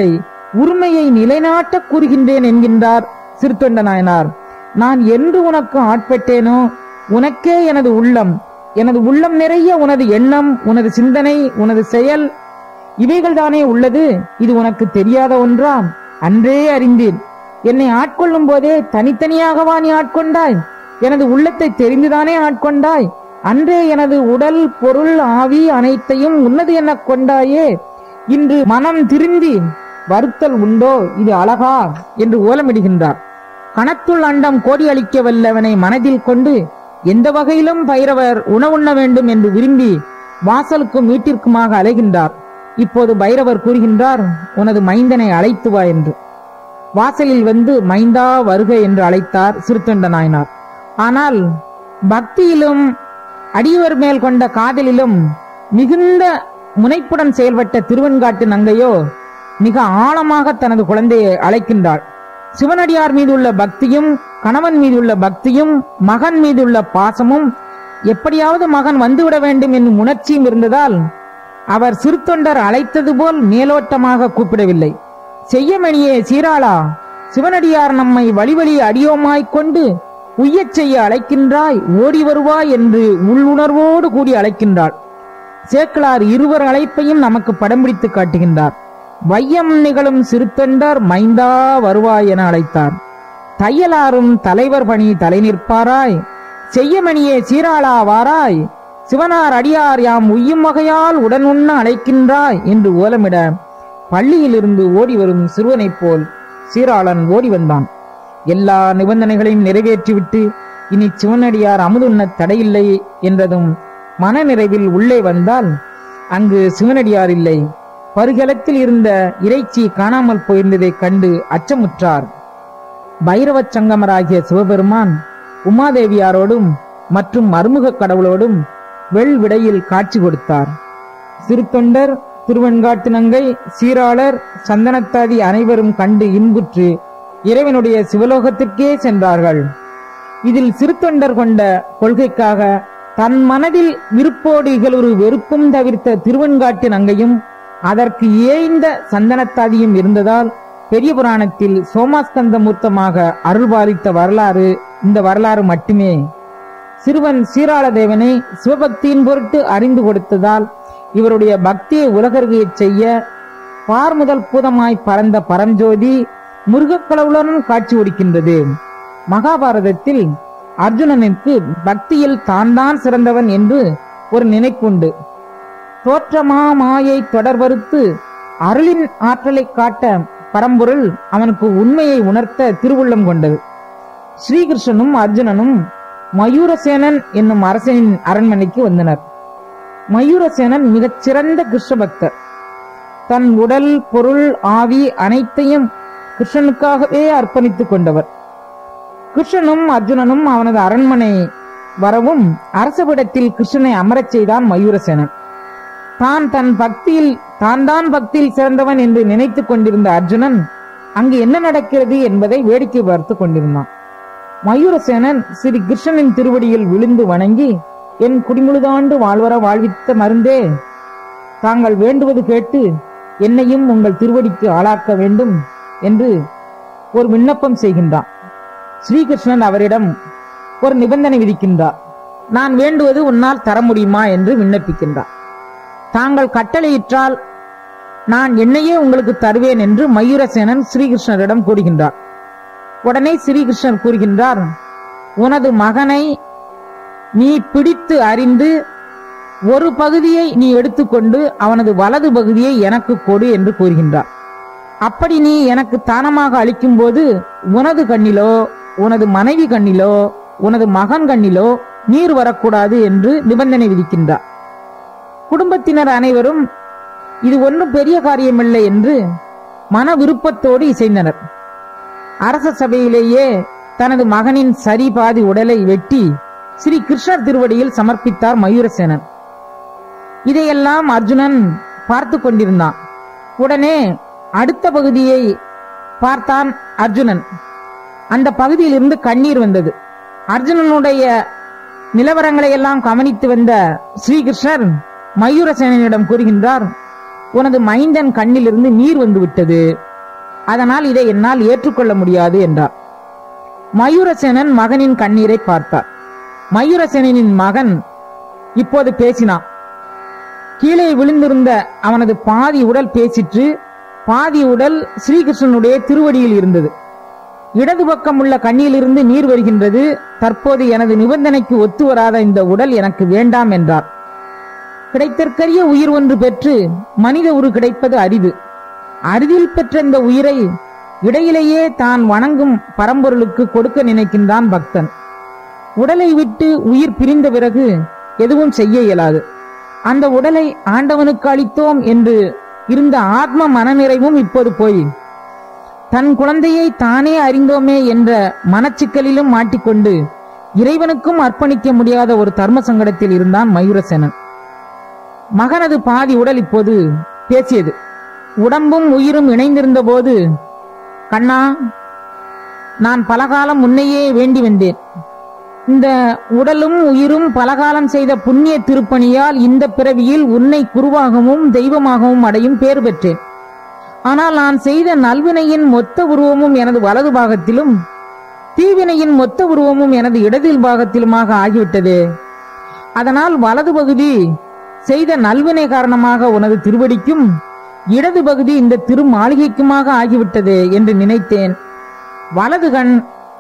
உரிமையை நிலைநாட்டக் கூறுகின்றேன் என்கின்றார் சிறுத்தொண்ட நாயனார் நான் என்று உனக்கு ஆட்பட்டேனோ உனக்கே எனது உள்ளம் எனது உள்ளம் நிறைய உனது எண்ணம் உனது சிந்தனை உனது செயல் இவைகள் தானே உள்ளது இது உனக்கு தெரியாத ஒன்றா அன்றே அறிந்தேன் என்னை ஆட்கொள்ளும் போதே தனித்தனியாகவா நீ ஆட்கொண்டாய் எனது உள்ளத்தை தெரிந்துதானே ஆட்கொண்டாய் அன்றே எனது உடல் பொருள் ஆவி அனைத்தையும் உன்னது எனக் கொண்டாயே இன்று மனம் திருந்தி வருத்தல் உண்டோ இது அழகா என்று ஓலமிடுகின்றார் கணத்துள் அண்டம் கோடி அளிக்க வல்லவனை மனதில் கொண்டு எந்த வகையிலும் பைரவர் உணவுண்ண வேண்டும் என்று விரும்பி வாசலுக்கும் வீட்டிற்குமாக அலைகின்றார் இப்போது பைரவர் கூறுகின்றார் உனது மைந்தனை அழைத்து வா என்று வாசலில் வந்து மைந்தா வருக என்று அழைத்தார் சிறுத்தொண்ட நாயனார் ஆனால் பக்தியிலும் அடியவர் மேல் கொண்ட காதலிலும் மிகுந்த முனைப்புடன் செயல்பட்ட திருவெண்காட்டு நங்கையோ மிக ஆழமாக தனது குழந்தையை அழைக்கின்றாள் சிவனடியார் மீதுள்ள பக்தியும் கணவன் மீதுள்ள பக்தியும் மகன் மீதுள்ள பாசமும் எப்படியாவது மகன் வந்துவிட வேண்டும் என்னும் உணர்ச்சியும் இருந்ததால் அவர் சிறுத்தொண்டர் அழைத்தது போல் மேலோட்டமாக கூப்பிடவில்லை செய்யமணியே சீராளா சிவனடியார் நம்மை வழி வழி அடியோமாய்க் கொண்டு உய்யச் செய்ய அழைக்கின்றாய் ஓடி வருவாய் என்று உள்ளுணர்வோடு கூடி அழைக்கின்றாள் சேக்கிலார் இருவர் அழைப்பையும் நமக்கு படம் பிடித்து காட்டுகின்றார் வையம் நிகழும் சிறுத்தொண்டர் மைந்தா வருவாய் என அழைத்தார் தையலாரும் தலைவர் பணி தலை நிற்பாராய் செய்யமணியே சீராளா வாராய் சிவனார் அடியார் யாம் உய்யும் வகையால் உடன் உண்ண அழைக்கின்றாய் என்று ஓலமிட பள்ளியிலிருந்து ஓடி வரும் சிறுவனைப் போல் சீராளன் ஓடி வந்தான் எல்லா நிபந்தனைகளையும் நிறைவேற்றிவிட்டு இனி சிவனடியார் அமுதுண்ண தடையில்லை என்றதும் மனநிறைவில் உள்ளே வந்தால் அங்கு சிவனடியார் இல்லை பருகலத்தில் இருந்த இறைச்சி காணாமல் போயிருந்ததைக் கண்டு அச்சமுற்றார் பைரவச் சங்கமராகிய சிவபெருமான் உமாதேவியாரோடும் மற்றும் மருமுக கடவுளோடும் வெள் விடையில் காட்சி கொடுத்தார் சிறுத்தொண்டர் திருவெண்காட்டு நங்கை சீராளர் சந்தனத்தாதி அனைவரும் கண்டு இன்புற்று இறைவனுடைய சிவலோகத்திற்கே சென்றார்கள் இதில் சிறுத்தொண்டர் கொண்ட கொள்கைக்காக தன் மனதில் விருப்போடு இகழொரு வெறுப்பும் தவிர்த்த திருவெண்காட்டு நங்கையும் அதற்கு ஏய்ந்த சந்தனத்தாதியும் இருந்ததால் பெரிய புராணத்தில் சோமாஸ்கந்த மூர்த்தமாக அருள்பாலித்த வரலாறு இந்த வரலாறு மட்டுமே சிறுவன் சீராளதேவனை சிவபக்தியின் பொருட்டு அறிந்து கொடுத்ததால் இவருடைய பக்தியை உலகறியச் செய்ய பார் முதல் பூதமாய் பறந்த பரஞ்சோதி முருகக் கடவுளுடன் காட்சி ஒடிக்கின்றது மகாபாரதத்தில் அர்ஜுனனுக்கு பக்தியில் தான் தான் சிறந்தவன் என்று ஒரு நினைப்புண்டு தோற்றமா மாயை தொடர்வறுத்து அருளின் ஆற்றலை காட்ட பரம்பொருள் அவனுக்கு உண்மையை உணர்த்த திருவுள்ளம் கொண்டது ஸ்ரீகிருஷ்ணனும் அர்ஜுனனும் மயூரசேனன் என்னும் அரசனின் அரண்மனைக்கு வந்தனர் மயூரசேனன் மிகச் சிறந்த கிருஷ்ண பக்தர் தன் உடல் பொருள் ஆவி அனைத்தையும் கிருஷ்ணனுக்காகவே அர்ப்பணித்துக் கொண்டவர் கிருஷ்ணனும் அர்ஜுனனும் அவனது அரண்மனை வரவும் அரசவிடத்தில் கிருஷ்ணனை அமரச் செய்தான் மயூரசேனன் தான் தன் பக்தியில் தான் தான் பக்தியில் சிறந்தவன் என்று நினைத்துக் கொண்டிருந்த அர்ஜுனன் அங்கு என்ன நடக்கிறது என்பதை வேடிக்கை பார்த்து கொண்டிருந்தான் மயூரசேனன் ஸ்ரீ கிருஷ்ணனின் திருவடியில் விழுந்து வணங்கி என் குடிமுழுதாண்டு வாழ்வர வாழ்வித்த மருந்தே தாங்கள் வேண்டுவது கேட்டு என்னையும் உங்கள் திருவடிக்கு ஆளாக்க வேண்டும் என்று ஒரு விண்ணப்பம் செய்கின்றான் ஸ்ரீகிருஷ்ணன் அவரிடம் ஒரு நிபந்தனை விதிக்கின்றார் நான் வேண்டுவது உன்னால் தர முடியுமா என்று விண்ணப்பிக்கின்றார் தாங்கள் கட்டளையிட்டால் நான் என்னையே உங்களுக்கு தருவேன் என்று மயூரசேனன் ஸ்ரீகிருஷ்ணரிடம் கூறுகின்றார் உடனே ஸ்ரீகிருஷ்ணர் கூறுகின்றார் உனது மகனை நீ பிடித்து அறிந்து ஒரு பகுதியை நீ எடுத்துக்கொண்டு அவனது வலது பகுதியை எனக்கு கொடு என்று கூறுகின்றார் அப்படி நீ எனக்கு தானமாக அளிக்கும் போது உனது கண்ணிலோ உனது மனைவி கண்ணிலோ உனது மகன் கண்ணிலோ நீர் வரக்கூடாது என்று நிபந்தனை விதிக்கின்றார் குடும்பத்தினர் அனைவரும் இது ஒன்றும் பெரிய காரியமில்லை என்று மன விருப்பத்தோடு இசைந்தனர் அரச சபையிலேயே தனது மகனின் சரி பாதி உடலை வெட்டி ஸ்ரீ கிருஷ்ணர் திருவடியில் சமர்ப்பித்தார் மயூரசேனன் இதையெல்லாம் அர்ஜுனன் பார்த்து கொண்டிருந்தான் உடனே அடுத்த பகுதியை பார்த்தான் அர்ஜுனன் அந்த பகுதியிலிருந்து கண்ணீர் வந்தது அர்ஜுனனுடைய நிலவரங்களை எல்லாம் கவனித்து வந்த ஸ்ரீகிருஷ்ணர் மயூரசேனனிடம் கூறுகின்றார் உனது மைந்தன் கண்ணிலிருந்து நீர் வந்து விட்டது அதனால் இதை என்னால் ஏற்றுக்கொள்ள முடியாது என்றார் மயூரசேனன் மகனின் கண்ணீரை பார்த்தார் மயூரசேனனின் மகன் இப்போது பேசினான் கீழே விழுந்திருந்த அவனது பாதி உடல் பேசிற்று பாதி உடல் ஸ்ரீகிருஷ்ணனுடைய திருவடியில் இருந்தது இடது பக்கம் உள்ள கண்ணியிலிருந்து நீர் வருகின்றது தற்போது எனது நிபந்தனைக்கு ஒத்து வராத இந்த உடல் எனக்கு வேண்டாம் என்றார் கிடைத்தற்கரிய உயிர் ஒன்று பெற்று மனித உரு கிடைப்பது அரிது அரிதில் பெற்ற இந்த உயிரை இடையிலேயே தான் வணங்கும் பரம்பொருளுக்கு கொடுக்க நினைக்கின்றான் பக்தன் உடலை விட்டு உயிர் பிரிந்த பிறகு எதுவும் செய்ய இயலாது அந்த உடலை ஆண்டவனுக்கு அளித்தோம் என்று இருந்த ஆத்ம மனநிறைவும் இப்போது போய் தன் குழந்தையை தானே அறிந்தோமே என்ற மனச்சிக்கலிலும் மாட்டிக்கொண்டு இறைவனுக்கும் அர்ப்பணிக்க முடியாத ஒரு தர்ம சங்கடத்தில் இருந்தான் மயூரசேனன் மகனது பாதி உடல் இப்போது பேசியது உடம்பும் உயிரும் இணைந்திருந்த போது கண்ணா நான் பலகாலம் உன்னையே வேண்டி வந்தேன் இந்த உடலும் உயிரும் பலகாலம் செய்த புண்ணிய திருப்பணியால் இந்த பிறவியில் உன்னை குருவாகவும் தெய்வமாகவும் அடையும் பேர் பெற்றேன் ஆனால் நான் செய்த நல்வினையின் மொத்த உருவமும் எனது வலது பாகத்திலும் தீவினையின் மொத்த உருவமும் எனது இடது பாகத்திலுமாக ஆகிவிட்டது அதனால் வலது பகுதி செய்த நல்வினை காரணமாக உனது திருவடிக்கும் இடது பகுதி இந்த திரு மாளிகைக்குமாக ஆகிவிட்டது என்று நினைத்தேன் வலது கண்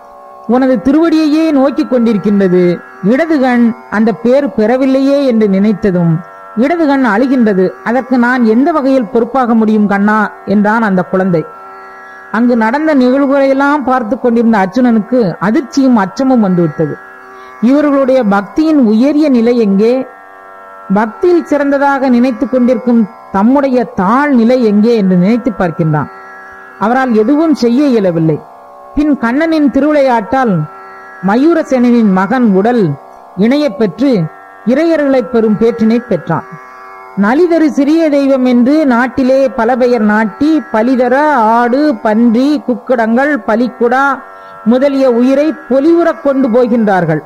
உனது திருவடியையே நோக்கிக் கொண்டிருக்கின்றது இடது கண் அந்த பேர் பெறவில்லையே என்று நினைத்ததும் இடது கண் அழுகின்றது அதற்கு நான் எந்த வகையில் பொறுப்பாக முடியும் கண்ணா என்றான் அந்த குழந்தை அங்கு நடந்த நிகழ்வுகளையெல்லாம் பார்த்து கொண்டிருந்த அர்ஜுனனுக்கு அதிர்ச்சியும் அச்சமும் வந்துவிட்டது இவர்களுடைய பக்தியின் உயரிய நிலை எங்கே பக்தியில் சிறந்ததாக நினைத்துக் கொண்டிருக்கும் தம்முடைய தாழ் நிலை எங்கே என்று நினைத்து பார்க்கின்றான் அவரால் எதுவும் செய்ய இயலவில்லை பின் கண்ணனின் திருவிளையாட்டால் மயூரசேனனின் மகன் உடல் இணையப் பெற்று இறையர்களைப் பெறும் பேற்றினை பெற்றான் நலிதரு சிறிய தெய்வம் என்று நாட்டிலே பல பெயர் நாட்டி பலிதர ஆடு பன்றி குக்கடங்கள் பலிக்குடா முதலிய உயிரை பொலிவுறக் கொண்டு போகின்றார்கள்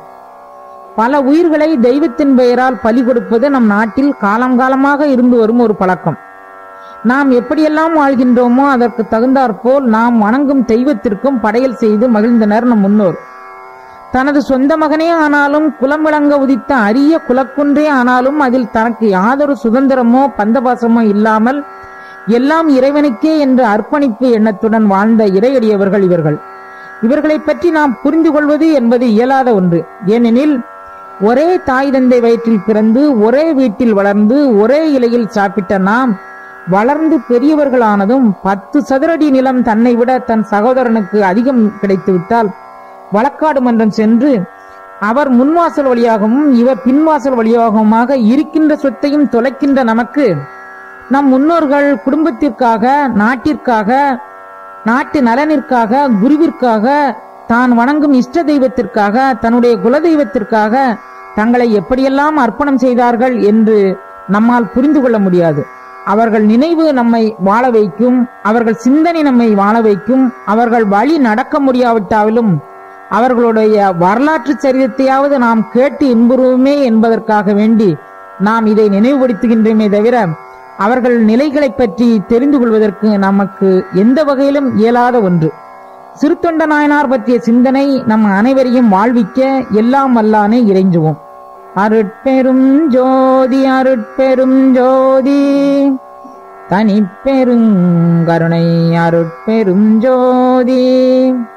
பல உயிர்களை தெய்வத்தின் பெயரால் பலி கொடுப்பது நம் நாட்டில் காலம் காலமாக இருந்து வரும் ஒரு பழக்கம் நாம் எப்படியெல்லாம் வாழ்கின்றோமோ அதற்கு தகுந்தாற்போல் நாம் வணங்கும் தெய்வத்திற்கும் படையல் செய்து மகிழ்ந்தனர் நம் முன்னோர் தனது சொந்த மகனே ஆனாலும் குலம் விளங்க உதித்த அரிய குலக்குன்றே ஆனாலும் அதில் தனக்கு யாதொரு சுதந்திரமோ பந்தபாசமோ இல்லாமல் எல்லாம் இறைவனுக்கே என்று அர்ப்பணிப்பு எண்ணத்துடன் வாழ்ந்த இறையடியவர்கள் இவர்கள் இவர்களைப் பற்றி நாம் புரிந்து கொள்வது என்பது இயலாத ஒன்று ஏனெனில் ஒரே தாய் தந்தை வயிற்றில் பிறந்து ஒரே வீட்டில் வளர்ந்து ஒரே இலையில் சாப்பிட்ட நாம் வளர்ந்து பெரியவர்களானதும் பத்து சதுரடி நிலம் தன்னை விட தன் சகோதரனுக்கு அதிகம் கிடைத்துவிட்டால் வழக்காடு மன்றம் சென்று அவர் முன்வாசல் வழியாகவும் இவர் பின்வாசல் வழியாகவுமாக இருக்கின்ற சொத்தையும் தொலைக்கின்ற நமக்கு நம் முன்னோர்கள் குடும்பத்திற்காக நாட்டிற்காக நாட்டு நலனிற்காக குருவிற்காக தான் வணங்கும் இஷ்ட தெய்வத்திற்காக தன்னுடைய குலதெய்வத்திற்காக தங்களை எப்படியெல்லாம் அர்ப்பணம் செய்தார்கள் என்று நம்மால் புரிந்து கொள்ள முடியாது அவர்கள் நினைவு நம்மை வாழ வைக்கும் அவர்கள் சிந்தனை நம்மை வாழ வைக்கும் அவர்கள் வழி நடக்க முடியாவிட்டாலும் அவர்களுடைய வரலாற்று சரிதத்தையாவது நாம் கேட்டு இன்புறுவோமே என்பதற்காக வேண்டி நாம் இதை நினைவுபடுத்துகின்றோமே தவிர அவர்கள் நிலைகளைப் பற்றி தெரிந்து கொள்வதற்கு நமக்கு எந்த வகையிலும் இயலாத ஒன்று சிறுத்தொண்ட நாயனார் பற்றிய சிந்தனை நம் அனைவரையும் வாழ்விக்க எல்லாம் வல்லானே இறைஞ்சுவோம் அருட்பெரும் ஜோதி அருட்பெரும் ஜோதி தனிப்பெருங்கருணை அருட்பெரும் ஜோதி